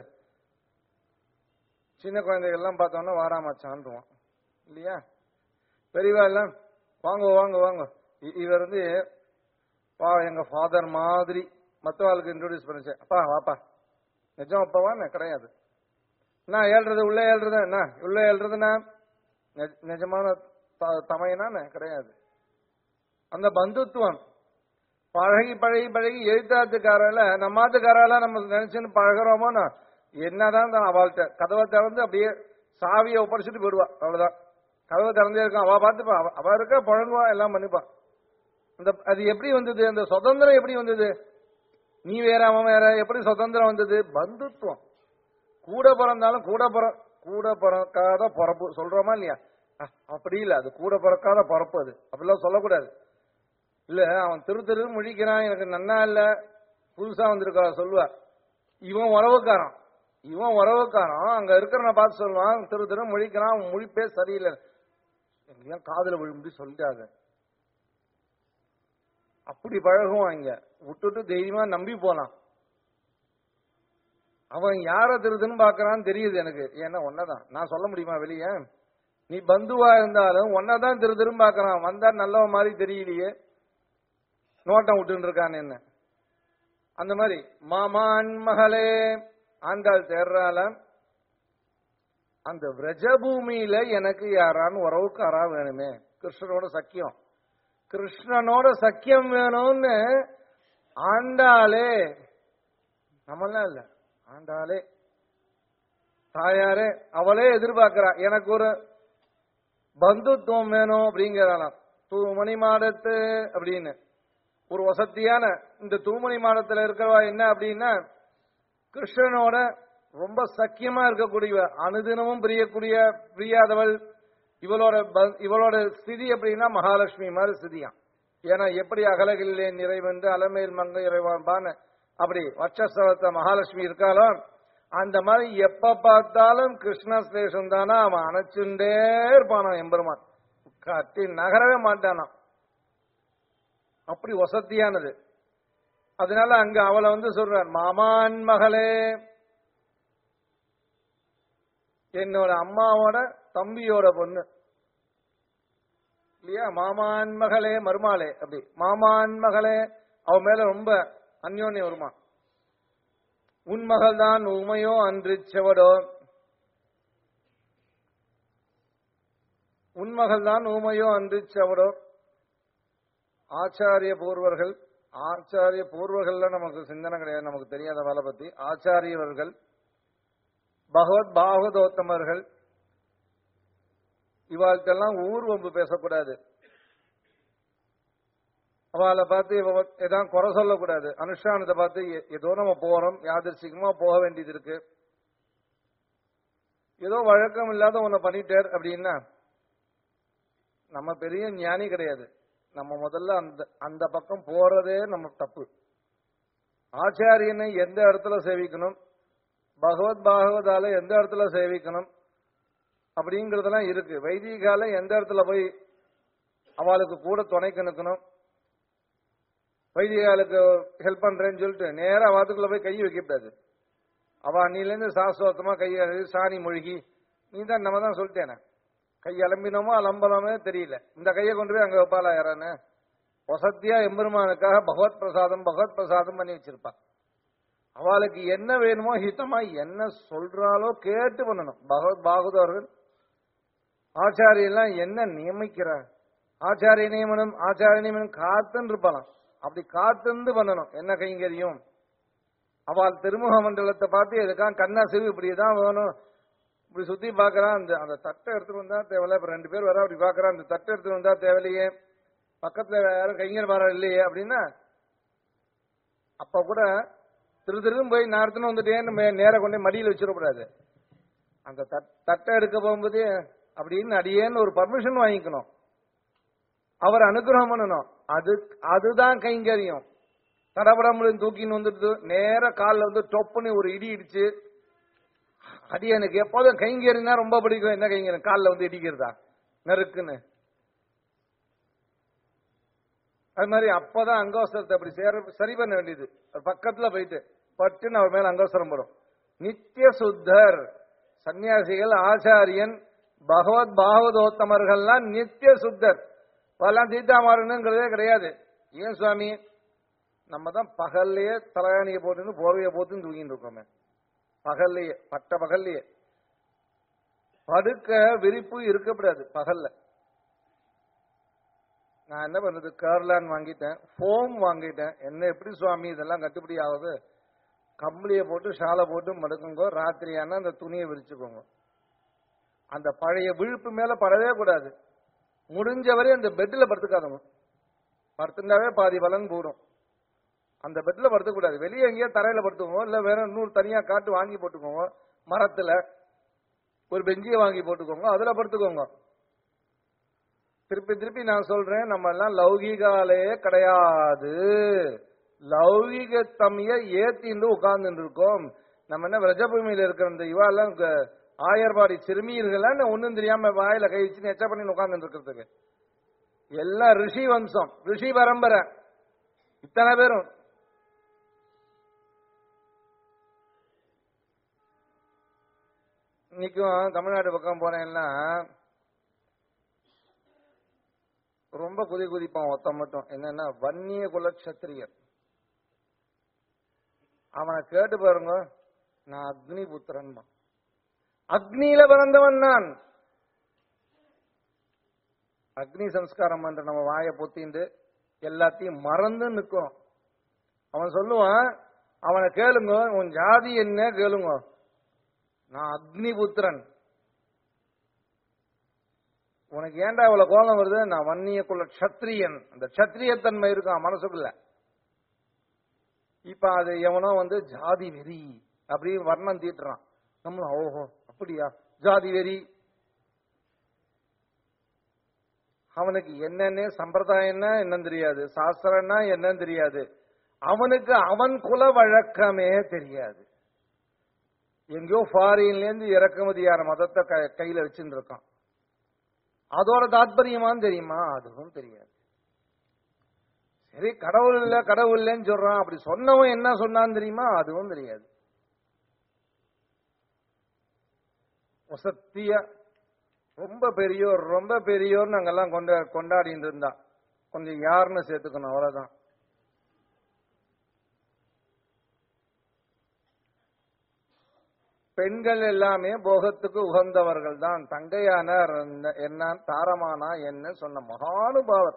சின்ன குழந்தைகள் எல்லாம் பார்த்தோம்னா வாராமச்சான்றுவான் இல்லையா பெரியவா எல்லாம் வாங்க வாங்க வாங்க இ- இவர் வந்து பா எங்க ஃபாதர் மாதிரி மத்தவாளுக்கு இன்ட்ரோடியூஸ் பண்ணிச்சேன் அப்பா வாப்பா நிஜம் அப்பாவா நான் கிடையாது நான் ஏழ்றது உள்ளே ஏழ்றது என்ன உள்ளே ஏழ்றதுன்னா நிஜ- நிஜமான த- தமையனா நான் கிடையாது அந்த பந்துத்துவம் பழகி பழகி பழகி எழுத்தாத்துக்காரால நம்மாத்துக்காரால நம்ம நினைச்சுன்னு பழகிறோமோன்னு என்னதான் தான் அவள்கிட்ட கதவை திறந்து அப்படியே சாவியை ஒப்படைச்சிட்டு போயிடுவா அவ்வளவுதான் கதவை திறந்தே இருக்கும் அவ பார்த்துப்பா அவ- அவ இருக்க பழங்குவா எல்லாம் பண்ணிப்பா அந்த அது எப்படி வந்தது அந்த சுதந்திரம் எப்படி வந்தது நீ வேற அவன் வேற எப்படி சுதந்திரம் வந்தது பந்துத்துவம் கூட பிறந்தாலும் கூட பிற கூட பிறக்காத பிறப்பு சொல்றோமா இல்லையா அஹ், அப்படி இல்ல அது கூட பிறக்காத பிறப்பு அது அப்படிலாம் சொல்லக்கூடாது இல்ல அவன் திரு திரு முழிக்கிறான் எனக்கு நன்னா இல்ல புதுசா வந்திருக்கா சொல்லுவா இவன் உறவுக்காரன் இவன் உறவுக்காரன் அங்க இருக்கிறவனை பார்த்து சொல்லுவான் திரு திரு முழிக்கிறான் அவன் முழிப்பே சரியில்லை எங்கேயும் காதுல விழும்பி சொல்லிட்டாங்க அப்படி பழகுவான் இங்க விட்டுட்டு தைரியமா நம்பி போலாம் அவன் யார திருதுன்னு பாக்குறான்னு தெரியுது எனக்கு ஏன்னா ஒன்னதான் நான் சொல்ல முடியுமா வெளியே நீ பந்துவா இருந்தாலும் ஒன்னதான் திரு திரும்ப பாக்குறான் வந்தா நல்லவன் மாதிரி தெரியலையே நோட்டம் விட்டுன்னு இருக்கான் என்ன அந்த மாதிரி மாமான் மகளே ஆண்டாள் தேர்றால அந்த விரஜபூமியில எனக்கு யாரான்னு உறவுக்காரா வேணுமே கிருஷ்ணனோட சக்கியம் கிருஷ்ணனோட சக்கியம் வேணும்னு ஆண்டாளே நம்மளாம் இல்ல ஆண்டாளே தாயாரே அவளே எதிர்பார்க்கிறா எனக்கு ஒரு பந்துத்துவம் வேணும் அப்படிங்கிறாளாம் தூமணி மாடத்து அப்படின்னு ஒரு வசதியான இந்த தூமணி மாடத்துல இருக்கிறவா என்ன அப்படின்னா கிருஷ்ணனோட ரொம்ப சக்கியமா இருக்கக்கூடியவ அனுதினமும் பிரியக்கூடிய பிரியாதவள் இவளோட ப- இவளோட ஸ்திதி எப்படின்னா மகாலட்சுமி மாதிரி ஸ்திதியாம் ஏன்னா எப்படி அகலகிலே நிறைவென்று அலமேல் மங்க இறைவான்பான்னு அப்படி வட்சஸ்தவத்தை மகாலட்சுமி இருக்காளோ அந்த மாதிரி எப்ப பார்த்தாலும் கிருஷ்ண ஸ்லேஷம் தானா அவன் அணைச்சுண்டே இருப்பானாம் எம்பெருமான் கட்டி நகரவே மாட்டானாம் அப்படி வசதியானது அதனால அங்க அவளை வந்து சொல்றார் மாமான் மகளே என்னோட அம்மாவோட தம்பியோட பொண்ணு இல்லையா மாமான் மகளே மருமாளே அப்படி மாமான் மகளே அவ மேல ரொம்ப அந்யோன்யம் வருமா உன் மகள் தான் உமையோ அன்று செவடோ உன் மகள் தான் ஊமையோ அன்று செவடோ ஆச்சாரிய பூர்வர்கள் ஆச்சாரிய பூர்வர்கள்ல நமக்கு சிந்தனை கிடையாது நமக்கு தெரியாத வேலை பத்தி ஆச்சாரியவர்கள் பகவத் பாகவதோத்தமர்கள் இவாழ்க்கெல்லாம் ஊர்வம்பு பேசக்கூடாது அவளை பார்த்து இவ ஏதாவது குறை சொல்லக்கூடாது அனுஷ்டானத்தை பார்த்து எ- ஏதோ நம்ம போறோம் யாதிர்ச்சிகமா போக வேண்டியது இருக்கு ஏதோ வழக்கம் இல்லாத ஒண்ணு பண்ணிட்டார் அப்படின்னா நம்ம பெரிய ஞானி கிடையாது நம்ம முதல்ல அந்த அந்த பக்கம் போறதே நம்ம தப்பு ஆச்சாரியனை எந்த இடத்துல சேவிக்கணும் பகவத் பாகவதால எந்த இடத்துல சேவிக்கணும் அப்படிங்கறதெல்லாம் இருக்கு வைதிகால எந்த இடத்துல போய் அவளுக்கு கூட துணைக்கு நிற்கணும் வைதிகாலுக்கு ஹெல்ப் பண்றேன்னு சொல்லிட்டு நேரா வாத்துக்குள்ள போய் கை வைக்கக்கூடாது அவ அன்னிலேருந்து சாஸ்வதமா கை அழுது சாணி மொழிகி நீ தான் நம்ம தான் சொல்லிட்டேனே கை அலம்பினோமோ அலம்பலாமே தெரியல இந்த கையை கொண்டு போய் அங்க வைப்பாளா யாரானு வசத்தியா எம்பெருமானுக்காக பகவத் பிரசாதம் பகவத் பிரசாதம் பண்ணி வச்சிருப்பா அவளுக்கு என்ன வேணுமோ ஹிதமா என்ன சொல்றாலோ கேட்டு பண்ணணும் பகவத் பாகவதர்கள் ஆச்சாரியெல்லாம் என்ன நியமிக்கிறார் ஆச்சாரிய நியமனம் ஆச்சாரிய நியமனம் காத்துன்னு இருப்பாளாம் அப்படி காத்துந்து பண்ணணும் என்ன கைங்கரியம் அவள் திருமுக மண்டலத்தை பார்த்து எதுக்காக கண்ணா சிறு இப்படிதான் வேணும் இப்படி சுத்தி பாக்குறான் அந்த அந்த தட்டை எடுத்துட்டு வந்தா தேவையில்ல இப்ப ரெண்டு பேர் வர அப்படி பாக்குறான் அந்த தட்டை எடுத்துட்டு வந்தா தேவையில்லையே பக்கத்துல யாரும் கைங்கர் வர இல்லையே அப்படின்னா அப்ப கூட திரு திருன்னு போய் நேரத்துல வந்துட்டேன்னு மே- நேரா கொண்டு போய் மடியில வச்சிடக்கூடாது அந்த தட்- தட்டை எடுக்க போகும்போது அப்படின்னு அடியேன்னு ஒரு பர்மிஷன் வாங்கிக்கணும் அவர் அனுகிரகம் பண்ணணும் அது அதுதான் கைங்கரியம் தடபடமுடன் தூக்கின்னு வந்துட்டு நேர காலில் வந்து டொப்புன்னு ஒரு இடி இடிச்சு அடி எனக்கு எப்போதும் கைங்கரியம் ரொம்ப பிடிக்கும் என்ன கைங்கரியம் காலில் வந்து இடிக்கிறதா நெருக்குன்னு அது மாதிரி அப்பதான் அங்கோசரத்தை அப்படி சேர சரி பண்ண வேண்டியது அது பக்கத்துல போயிட்டு பட்டுன்னு அவர் மேல அங்கோசரம் படும் நித்திய சுத்தர் சன்னியாசிகள் ஆச்சாரியன் பகவத் பாகவதோத்தமர்கள்லாம் நித்திய சுத்தர் பலாம் தீட்டாமாறனுங்கிறதே கிடையாது ஏன் சுவாமி நம்ம தான் பகல்லையே தலையாணியை போட்டுன்னு போர்வையை போட்டுன்னு தூங்கிட்டு இருக்கோமே பகல்லையே பட்ட பகல்லையே படுக்க விரிப்பு இருக்கக்கூடாது பகல்ல நான் என்ன பண்றது கேர்லான் வாங்கிட்டேன் ஃபோம் வாங்கிட்டேன் என்ன எப்படி சுவாமி இதெல்லாம் கட்டுப்படி ஆகுது கம்பளியை போட்டு ஷாலை போட்டு மடுக்குங்க ராத்திரியானா அந்த துணியை விரிச்சுக்கோங்க அந்த பழைய விழுப்பு மேல படவே கூடாது முடிஞ்சவரை அந்த பெட்டில் படுத்துக்காதவங்க படுத்துட்டாவே பாதி பலன் போடும் அந்த பெட்ல படுத்தக்கூடாது வெளியே எங்கேயோ தரையில படுத்துக்கோங்க இல்ல வேற இன்னொரு தனியா காட்டு வாங்கி போட்டுக்கோங்க மரத்துல ஒரு பெஞ்சியை வாங்கி போட்டுக்கோங்க அதுல படுத்துக்கோங்க திருப்பி திருப்பி நான் சொல்றேன் நம்ம எல்லாம் லௌகிகாலே கிடையாது லௌகிக தம்மிய ஏத்திண்டு உட்கார்ந்துட்டு இருக்கோம் நம்ம என்ன விரஜபூமியில இருக்கிற இந்த இவாலாம் க- ஆயர்பாடி சிறுமியர்கள்லாம் ஒண்ணும் தெரியாம வாயில கை வச்சு எச்ச பண்ணி உட்கார்ந்துட்டு இருக்கிறதுக்கு எல்லாம் ரிஷி வம்சம் ரிஷி பரம்பரை இத்தனை பேரும் இன்னைக்கும் தமிழ்நாடு பக்கம் போனேன்னா ரொம்ப குதி குதிப்பான் ஒத்த மட்டும் என்னன்னா வன்னிய குல கஷத்திரியர் அவனை கேட்டு பாருங்க நான் அக்னி புத்திரன் அக்னியில பிறந்தவன் நான் அக்னி சம்ஸ்காரம் பண்ற நம்ம வாயை பொத்திண்டு எல்லாத்தையும் மறந்து நிற்கும் அவன் சொல்லுவான் அவனை கேளுங்க உன் ஜாதி என்ன கேளுங்க நான் அக்னி புத்திரன் உனக்கு ஏன்டா இவ்வளவு கோபம் வருது நான் வன்னியக்குள்ள க்ஷத்ரியன் அந்த க்ஷத்ரியத்தன்மை இருக்கான் மனசுக்குள்ள இப்ப அது எவனோ வந்து ஜாதி வெறி அப்படி வர்ணம் தீட்டுறான் நம்ம ஓஹோ அப்படியா ஜாதி வெறி அவனுக்கு என்னன்னு சம்பிரதாயம்னா என்னன்னு தெரியாது சாஸ்திரம்னா என்னன்னு தெரியாது அவனுக்கு அவன் குல வழக்கமே தெரியாது எங்கேயோ ஃபாரின்ல இருந்து இறக்குமதியான மதத்தை க- கையில வச்சுட்டு இருக்கான் அதோட தாத்பரியமான்னு தெரியுமா அதுவும் தெரியாது சரி கடவுள் இல்ல கடவுள் இல்லைன்னு சொல்றான் அப்படி சொன்னவன் என்ன சொன்னான்னு தெரியுமா அதுவும் தெரியாது வசத்திய ரொம்ப பெரியோர் ரொம்ப பெரியோர் நாங்கெல்லாம் கொண்ட கொண்டாடிட்டு இருந்தா கொஞ்சம் யாருன்னு சேர்த்துக்கணும் அவ்வளவுதான் பெண்கள் எல்லாமே போகத்துக்கு உகந்தவர்கள் தான் தங்கையானார் என்ன- என்ன தாரமானா என்ன சொன்ன மகானுபாவர்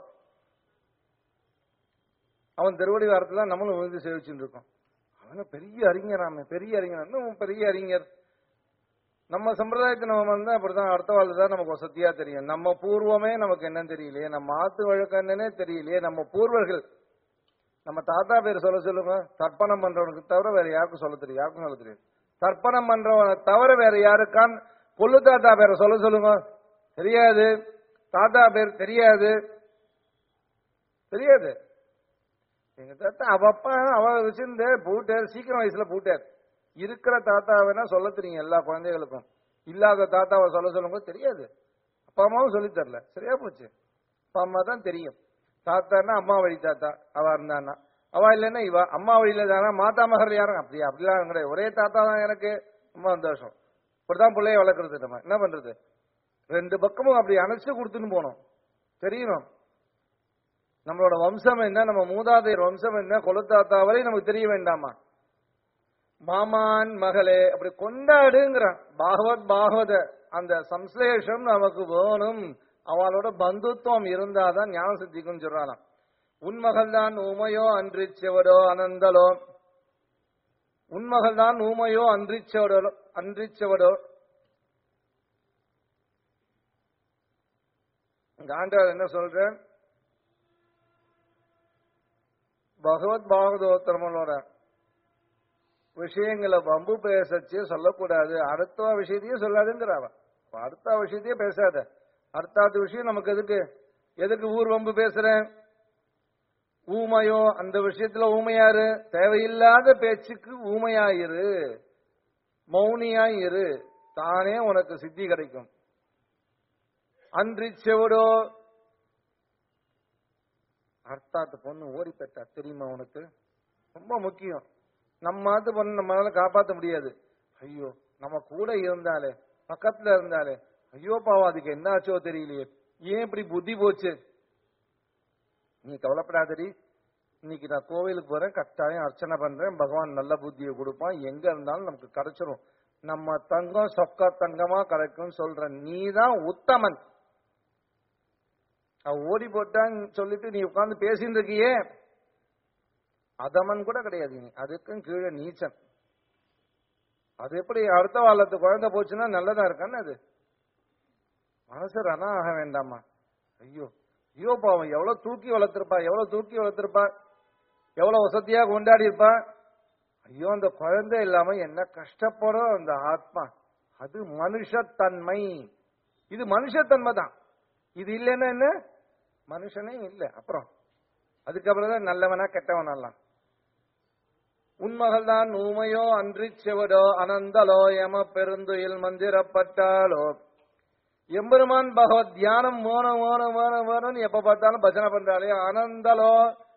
அவன் திருவடி வாரத்துல நம்மளும் விழுந்து சேவிச்சுட்டு இருக்கோம் அவன பெரிய அறிஞராமே பெரிய அறிஞர் இன்னும் பெரிய அறிஞர் நம்ம சம்பிரதாயத்தை நம்ம வந்து அப்படிதான் அடுத்த வாழ் தான் நமக்கு வசதியா தெரியும் நம்ம பூர்வமே நமக்கு என்னன்னு தெரியலையே நம்ம ஆத்து வழக்கம் என்னன்னே தெரியலையே நம்ம பூர்வர்கள் நம்ம தாத்தா பேர் சொல்ல சொல்லுங்க தர்ப்பணம் பண்றவனுக்கு தவிர வேற யாருக்கும் சொல்ல தெரியும் யாருக்கும் சொல்ல தெரியாது தர்ப்பணம் பண்றவனை தவிர வேற யாருக்கான் கொள்ளு தாத்தா பேரை சொல்ல சொல்லுங்க தெரியாது தாத்தா பேர் தெரியாது தெரியாது எங்க தாத்தா அவ அப்பா அவ வச்சிருந்து பூட்டார் சீக்கிரம் வயசுல பூட்டார் இருக்கிற தாத்தா வேணா சொல்ல தெரியும் எல்லா குழந்தைகளுக்கும் இல்லாத தாத்தாவை சொல்ல சொல்லுங்க தெரியாது அப்பா அம்மாவும் சொல்லி தரல சரியா போச்சு அப்பா அம்மா தான் தெரியும் தாத்தான்னா அம்மா வழி தாத்தா அவ இருந்தான்னா அவ இல்லைன்னா இவ அம்மா வழியில தானா மாதா மகர் யாரும் அப்படியா அப்படிலாம் கிடையாது ஒரே தாத்தா தான் எனக்கு ரொம்ப சந்தோஷம் இப்படிதான் பிள்ளைய வளர்க்கறது நம்ம என்ன பண்றது ரெண்டு பக்கமும் அப்படி அணைச்சு கொடுத்துன்னு போனோம் தெரியணும் நம்மளோட வம்சம் என்ன நம்ம மூதாதையர் வம்சம் என்ன கொலுத்தாத்தா வரை நமக்கு தெரிய வேண்டாமா மாமான் மகளே அப்படி கொண்டாடுங்கிறான் பாகவத் பாகவத அந்த சம்ஸ்லேஷம் நமக்கு வேணும் அவளோட பந்துத்துவம் இருந்தாதான் ஞான சித்திக்கும் சொல்றானாம் உன்மகள் தான் ஊமையோ அன்றிச்சவடோ அனந்தலோ உன்மகள் தான் ஊமையோ அன்றிச்சவடோ அன்றிச்சவடோ இங்க ஆண்டவர் என்ன சொல்றேன் பகவத் பாகவதோத்தரமனோட விஷயங்களை வம்பு பேசச்சு சொல்லக்கூடாது அடுத்த விஷயத்தையும் சொல்லாதுங்கிறாவ அடுத்த விஷயத்தையே பேசாத அடுத்தாத்து விஷயம் நமக்கு எதுக்கு எதுக்கு ஊர் வம்பு பேசுறேன் ஊமையோ அந்த விஷயத்துல ஊமையாரு தேவையில்லாத பேச்சுக்கு ஊமையாயிரு மௌனியாயிரு தானே உனக்கு சித்தி கிடைக்கும் அன்றி செவடோ அர்த்தாத்து பொண்ணு ஓடி பெற்றா தெரியுமா உனக்கு ரொம்ப முக்கியம் நம்ம மாத்து பொண்ணு நம்மளால காப்பாத்த முடியாது ஐயோ நம்ம கூட இருந்தாலே பக்கத்துல இருந்தாலே ஐயோ பாவம் அதுக்கு என்ன ஆச்சோ தெரியலையே ஏன் இப்படி புத்தி போச்சு நீ கவலைப்படாதடி இன்னைக்கு நான் கோவிலுக்கு போறேன் கட்டாயம் அர்ச்சனை பண்றேன் பகவான் நல்ல புத்தியை கொடுப்பான் எங்க இருந்தாலும் நமக்கு கிடைச்சிரும் நம்ம தங்கம் சொக்க தங்கமா கிடைக்கும் சொல்ற நீ தான் உத்தமன் அவ ஓடி போட்டான்னு சொல்லிட்டு நீ உட்கார்ந்து பேசிட்டு இருக்கியே அதமன் கூட கிடையாது நீ அதுக்கும் கீழே நீச்சன் அது எப்படி அடுத்த வாழத்து குழந்தை போச்சுன்னா நல்லதா இருக்கான்னு அது மனசு ரணம் ஆக வேண்டாமா ஐயோ ஐயோ பாவம் எவ்வளவு தூக்கி வளர்த்திருப்பா எவ்வளவு தூக்கி வளர்த்திருப்பா எவ்வளவு வசதியா கொண்டாடி இருப்பா ஐயோ அந்த குழந்தை இல்லாம என்ன கஷ்டப்படும் அந்த ஆத்மா அது மனுஷத்தன்மை இது மனுஷத்தன்மை தான் இது இல்லைன்னா என்ன மனுஷனே இல்லை அப்புறம் அதுக்கப்புறம் தான் நல்லவனா கெட்டவனெல்லாம் உன்மகள் தான் ஊமையோ அன்றி செவடோ அனந்தலோ எம பெருந்துயில் மந்திரப்பட்டாலோ எம்பெருமான் பகவத் தியானம் வேணும் வேணும் வேணும் வேணும்னு எப்ப பார்த்தாலும் பஜனை பண்றாளே ஆனந்தலோ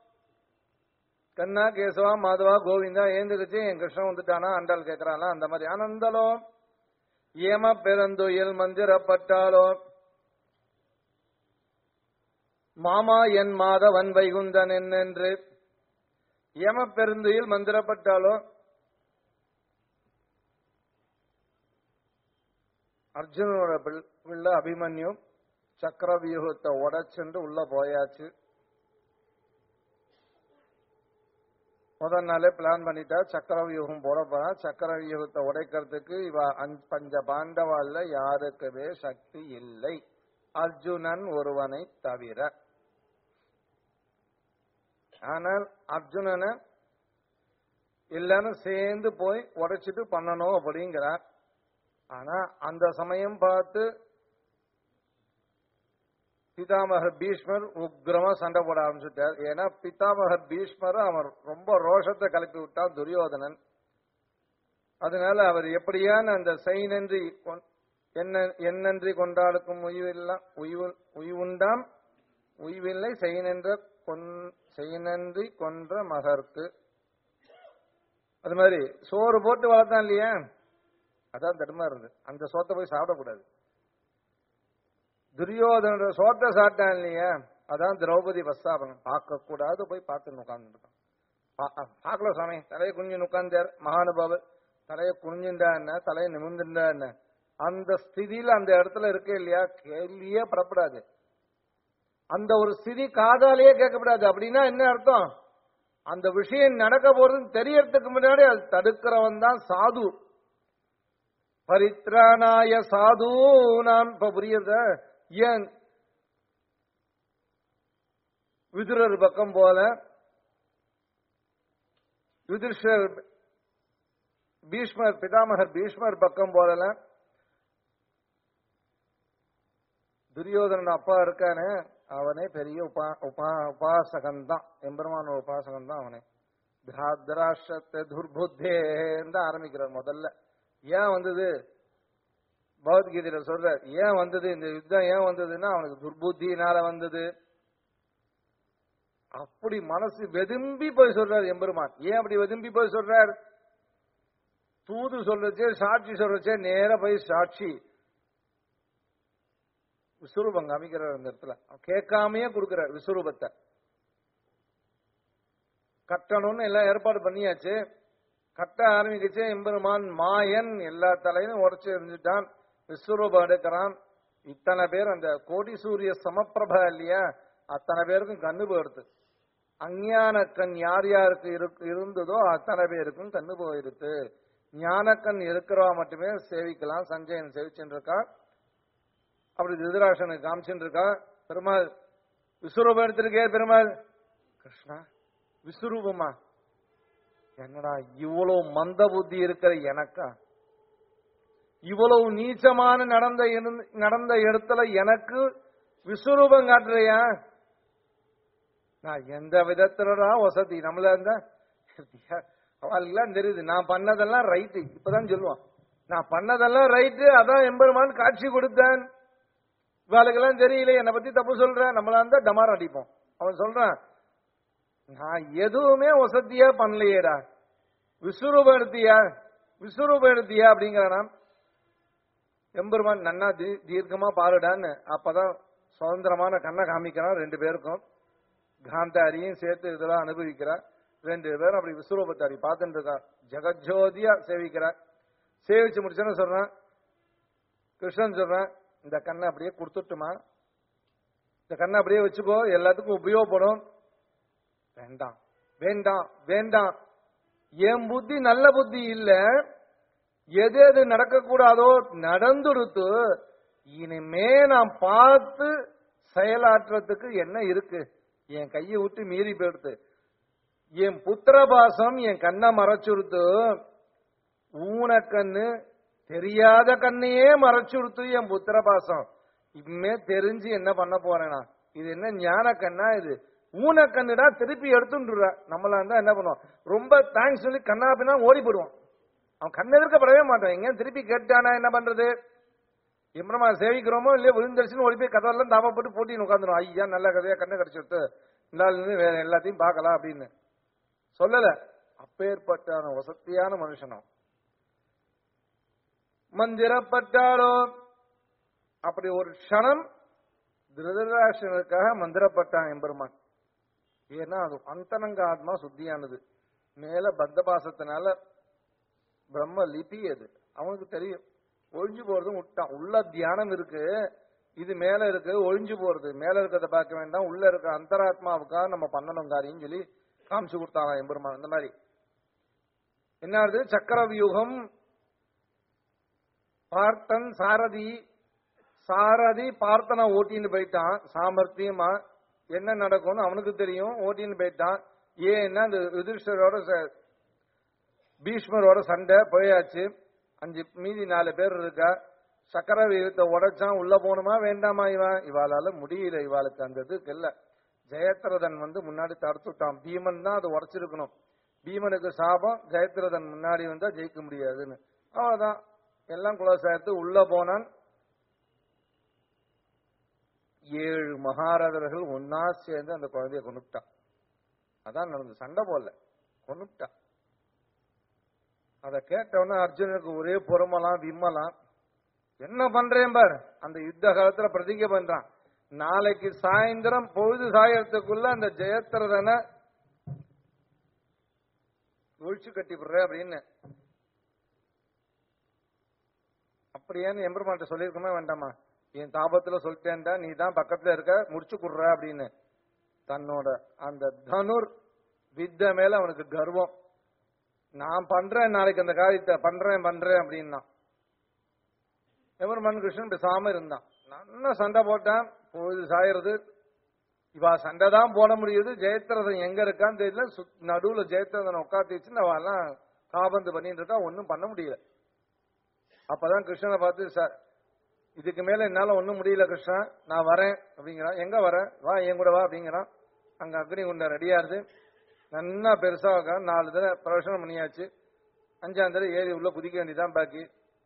கண்ணா கேசவா மாதவா கோவிந்தா ஏந்துக்குச்சு என் கிருஷ்ணன் வந்துட்டானா அண்டாள் கேட்கறாளா அந்த மாதிரி ஆனந்தலோ ஏம பெருந்துயில் மந்திரப்பட்டாலோ மாமா என் மாதவன் வைகுந்தன் என்னென்று யம பெருந்துயில் மந்திரப்பட்டாலோ அர்ஜுனோட பிள்- பிள்ளை அபிமன்யு சக்கரவியூகத்தை உடைச்சுண்டு உள்ள போயாச்சு முதல் நாளே பிளான் பண்ணிட்டா சக்கரவியூகம் போட போறா சக்கரவியூகத்தை உடைக்கிறதுக்கு இவ அஞ்சு பஞ்ச பாண்டவாள்ல யாருக்குமே சக்தி இல்லை அர்ஜுனன் ஒருவனை தவிர ஆனால் அர்ஜுனனை எல்லாரும் சேர்ந்து போய் உடைச்சிட்டு பண்ணணும் அப்படிங்கிறார் ஆனா அந்த சமயம் பார்த்து பிதாமகர் பீஷ்மர் உக்ரமா சண்டை போட ஆரம்பிச்சுட்டார் ஏன்னா பிதாமகர் பீஷ்மர் அவர் ரொம்ப ரோஷத்தை கிளப்பி விட்டான் துரியோதனன் அதனால அவர் எப்படியான அந்த செய்நன்றி கொண்- என்ன என்னன்றி கொண்டாடுக்கும் உய்வில்லாம் உய்வு உய்வுண்டாம் உய்வில்லை செய்நென்ற கொன் செய்நன்றி கொன்ற மகர்க்கு அது மாதிரி சோறு போட்டு வளர்த்தான் இல்லையா அதான் தடுமா இருந்து அந்த சோத்தை போய் சாப்பிடக்கூடாது துரியோதனோட சோத்தை சாப்பிட்டான் இல்லையா அதான் திரௌபதி வஸ்தாபனம் பார்க்க கூடாது போய் பார்த்து உட்கார்ந்துருக்கான் பார்க்கல சுவாமி தலையை குனிஞ்சு உட்கார்ந்தார் மகானுபாவர் தலையை குனிஞ்சுண்டா என்ன தலையை நிமிர்ந்துண்டா என்ன அந்த ஸ்திதியில அந்த இடத்துல இருக்க இல்லையா கேள்வியே படப்படாது அந்த ஒரு ஸ்திதி காதாலேயே கேட்கப்படாது அப்படின்னா என்ன அர்த்தம் அந்த விஷயம் நடக்க போறதுன்னு தெரியறதுக்கு முன்னாடி அது தடுக்கிறவன் தான் சாது பரித்ராணாய சாது நான் இப்ப புரியுத ஏன் விதுரர் பக்கம் போல யுதிஷ்டர் பீஷ்மர் பிதாமகர் பீஷ்மர் பக்கம் போல துரியோதனன் அப்பா இருக்கானே அவனே பெரிய உபா உபா உபாசகன் தான் எம்பெருமான உபாசகன் தான் அவனே பிராதராஷ்டத்தை துர்புத்தேன்னு தான் ஆரம்பிக்கிறார் முதல்ல ஏன் வந்தது பகவத்கீதையில சொல்ற ஏன் வந்தது இந்த யுத்தம் ஏன் வந்ததுன்னா அவனுக்கு துர்புத்தியினால வந்தது அப்படி மனசு வெதும்பி போய் சொல்றார் எம்பெருமான் ஏன் அப்படி வெதும்பி போய் சொல்றார் தூது சொல்றச்சே சாட்சி சொல்றச்சே நேர போய் சாட்சி விஸ்வரூபம் காமிக்கிறார் அந்த இடத்துல அவன் கேட்காமையே கொடுக்கிறார் விஸ்வரூபத்தை கட்டணும்னு எல்லாம் ஏற்பாடு பண்ணியாச்சு கட்ட ஆரம்பிக்கச்சே எம்பெருமான் மாயன் எல்லா தலையும் உடச்சு எரிஞ்சுட்டான் விஸ்வரூபம் எடுக்கிறான் இத்தனை பேர் அந்த கோடி சூரிய சமப்பிரபா இல்லையா அத்தனை பேருக்கும் கண்ணு போயிடுது அஞ்ஞான கண் யார் யாருக்கு இருக்கு- இருந்ததோ அத்தனை பேருக்கும் கண்ணு போயிடுது ஞானக்கண் இருக்கிறவா மட்டுமே சேவிக்கலாம் சஞ்சயன் சேவிச்சுட்டு இருக்கா அப்படி திருதராஷனுக்கு காமிச்சுட்டு இருக்கா பெருமாள் விஸ்வரூபம் எடுத்திருக்கே பெருமாள் கிருஷ்ணா விஸ்வரூபமா என்னடா இவ்வளவு மந்த புத்தி இருக்கிற எனக்கா இவ்வளவு நீச்சமான நடந்த இருந்து- நடந்த இடத்துல எனக்கு விஸ்வரூபம் காட்டுறியா நான் எந்த விதத்துலதான் வசதி நம்மள இருந்தா அவளுக்கெல்லாம் தெரியுது நான் பண்ணதெல்லாம் ரைட்டு இப்பதான் சொல்லுவான் நான் பண்ணதெல்லாம் ரைட்டு அதான் எம்பெருமான் காட்சி கொடுத்தேன் இவாளுக்கெல்லாம் தெரியல என்னை பத்தி தப்பு சொல்றேன் நம்மளா இருந்தா டமார் அடிப்போம் அவன் சொல்றான் நான் எதுவுமே வசதியா பண்ணலையேடா விஸ்வரூபம் எடுத்தியா விஸ்வரூபம் எடுத்தியா அப்படிங்கிறான் எம்பெருமான் நன்னா தீ- தீர்க்கமா பாருடான்னு அப்பதான் சுதந்திரமான கண்ணை காமிக்கிறான் ரெண்டு பேருக்கும் காந்தாரியும் சேர்த்து இதெல்லாம் அனுபவிக்கிறார் ரெண்டு பேரும் அப்படி விஸ்வரூபத்தாரி பார்த்துட்டு இருக்கா ஜெகஜோதியா சேவிக்கிறார் சேவிச்சு முடிச்சோன்னு சொல்றான் கிருஷ்ணன் சொல்றான் இந்த கண்ணை அப்படியே கொடுத்துட்டுமா இந்த கண்ணை அப்படியே வச்சுக்கோ எல்லாத்துக்கும் உபயோகப்படும் வேண்டாம் வேண்டாம் வேண்டாம் என் புத்தி நல்ல புத்தி இல்ல எது எது நடக்கக்கூடாதோ நடந்துடுத்து இனிமே நான் பார்த்து செயலாற்றுறதுக்கு என்ன இருக்கு என் கையை விட்டு மீறி போயிடுத்து என் புத்திரபாசம் என் கண்ணை மறைச்சுடுத்து ஊனக்கண்ணு தெரியாத கண்ணையே மறைச்சுடுத்து என் புத்திரபாசம் இனிமே தெரிஞ்சு என்ன பண்ண போறேனா இது என்ன ஞான கண்ணா இது ஊனக்கண்ணுடா திருப்பி எடுத்துட்டுறா நம்மளா இருந்தா என்ன பண்ணுவோம் ரொம்ப தேங்க்ஸ் சொல்லி கண்ணா பின்னா ஓடி போடுவோம் அவன் கண்ணு எதிர்க்கப்படவே மாட்டான் எங்க திருப்பி கேட்டானா என்ன பண்றது எம்ரமா சேவிக்கிறோமோ இல்லையோ விழுந்துருச்சுன்னு ஓடி போய் கதவெல்லாம் தாபப்பட்டு போட்டின்னு உட்காந்துரும் ஐயா நல்ல கதையா கண்ணை கடிச்சுட்டு இல்லாத வேற எல்லாத்தையும் பார்க்கலாம் அப்படின்னு சொல்லல அப்பேற்பட்டான வசத்தியான மனுஷனும் மந்திரப்பட்டாலோ அப்படி ஒரு க்ஷணம் திருதராஷ்டனுக்காக மந்திரப்பட்டான் எம்பெருமான் ஏன்னா அது அந்தரங்க ஆத்மா சுத்தியானது மேல பத்தபாசத்தினால பிரம்ம லிபி அது அவனுக்கு தெரியும் ஒழிஞ்சு போறது விட்டான் உள்ள தியானம் இருக்கு இது மேல இருக்கு ஒழிஞ்சு போறது மேல இருக்கிறத பார்க்க வேண்டாம் உள்ள இருக்க அந்தராத்மாவுக்காக நம்ம பண்ணணும் காரியம் சொல்லி காமிச்சு கொடுத்தாங்க எம்பெருமான் இந்த மாதிரி என்ன ஆகுது சக்கர வியூகம் பார்த்தன் சாரதி சாரதி பார்த்தனை ஓட்டின்னு போயிட்டான் சாமர்த்தியமா என்ன நடக்கும்னு அவனுக்கு தெரியும் ஓட்டின்னு போயிட்டான் ஏன்னா இந்த யுதிஷ்டரோட ச- பீஷ்மரோட சண்டை போயாச்சு அஞ்சு மீதி நாலு பேர் இருக்கா சக்கர வியூகத்தை உடைச்சான் உள்ள போகணுமா வேண்டாமா இவன் இவாளால முடியல இவாளுக்கு அந்த இதுக்கு இல்ல ஜெயத்ரதன் வந்து முன்னாடி தடுத்துட்டான் பீமன் தான் அதை உடைச்சிருக்கணும் பீமனுக்கு சாபம் ஜெயத்ரதன் முன்னாடி வந்தா ஜெயிக்க முடியாதுன்னு அவ்வளவுதான் எல்லாம் குலோஸ் ஆயிடுத்து உள்ள போனான் ஏழு மகாரதர்கள் ஒன்னா சேர்ந்து அந்த குழந்தைய கொண்டுட்டான் அதான் நடந்து சண்டை போடல கொண்டுட்டான் அதை கேட்டவொன்னே அர்ஜுனனுக்கு ஒரே பொறுமலாம் விம்மலாம் என்ன பண்றேன் பார் அந்த யுத்த காலத்துல பிரதிஜை பண்றான் நாளைக்கு சாயந்தரம் பொழுது சாயறதுக்குள்ள அந்த ஜெயத்ரதனை ஒழிச்சு கட்டி விடுற அப்படின்னு அப்படியான்னு எம்பெருமான்ட்ட சொல்லியிருக்கமே வேண்டாமா என் தாபத்துல சொல்லிட்டேன்டா நீ தான் பக்கத்துல இருக்க முடிச்சு குடுற அப்படின்னு தன்னோட அந்த தனுர் வித்த மேல அவனுக்கு கர்வம் நான் பண்றேன் நாளைக்கு அந்த காரியத்தை பண்றேன் பண்றேன் அப்படின்னா எம்பெருமான் கிருஷ்ணன் பேசாம இருந்தான் நல்லா சண்டை போட்டான் பொழுது சாயறது இவா சண்டை தான் போட முடியுது ஜெயத்ரதன் எங்க இருக்கான்னு தெரியல சுத்- நடுவுல ஜெயத்ரதனை உட்காந்து வச்சு அவெல்லாம் காபந்து பண்ணிட்டு இருக்கா ஒன்னும் பண்ண முடியல அப்பதான் கிருஷ்ணனை பார்த்து சார் இதுக்கு மேல என்னால ஒண்ணும் முடியல கிருஷ்ணா நான் வரேன் அப்படிங்கிறான் எங்க வரேன் வா என் கூட வா அப்படிங்கிறான் அங்க அக்னி குண்டம் ரெடியா இருக்கு நன்னா பெருசா இருக்கான் நாலு தடவை பிரவேசனம் பண்ணியாச்சு அஞ்சாம் தடவை ஏறி உள்ள குதிக்க வேண்டியதான் பாக்கி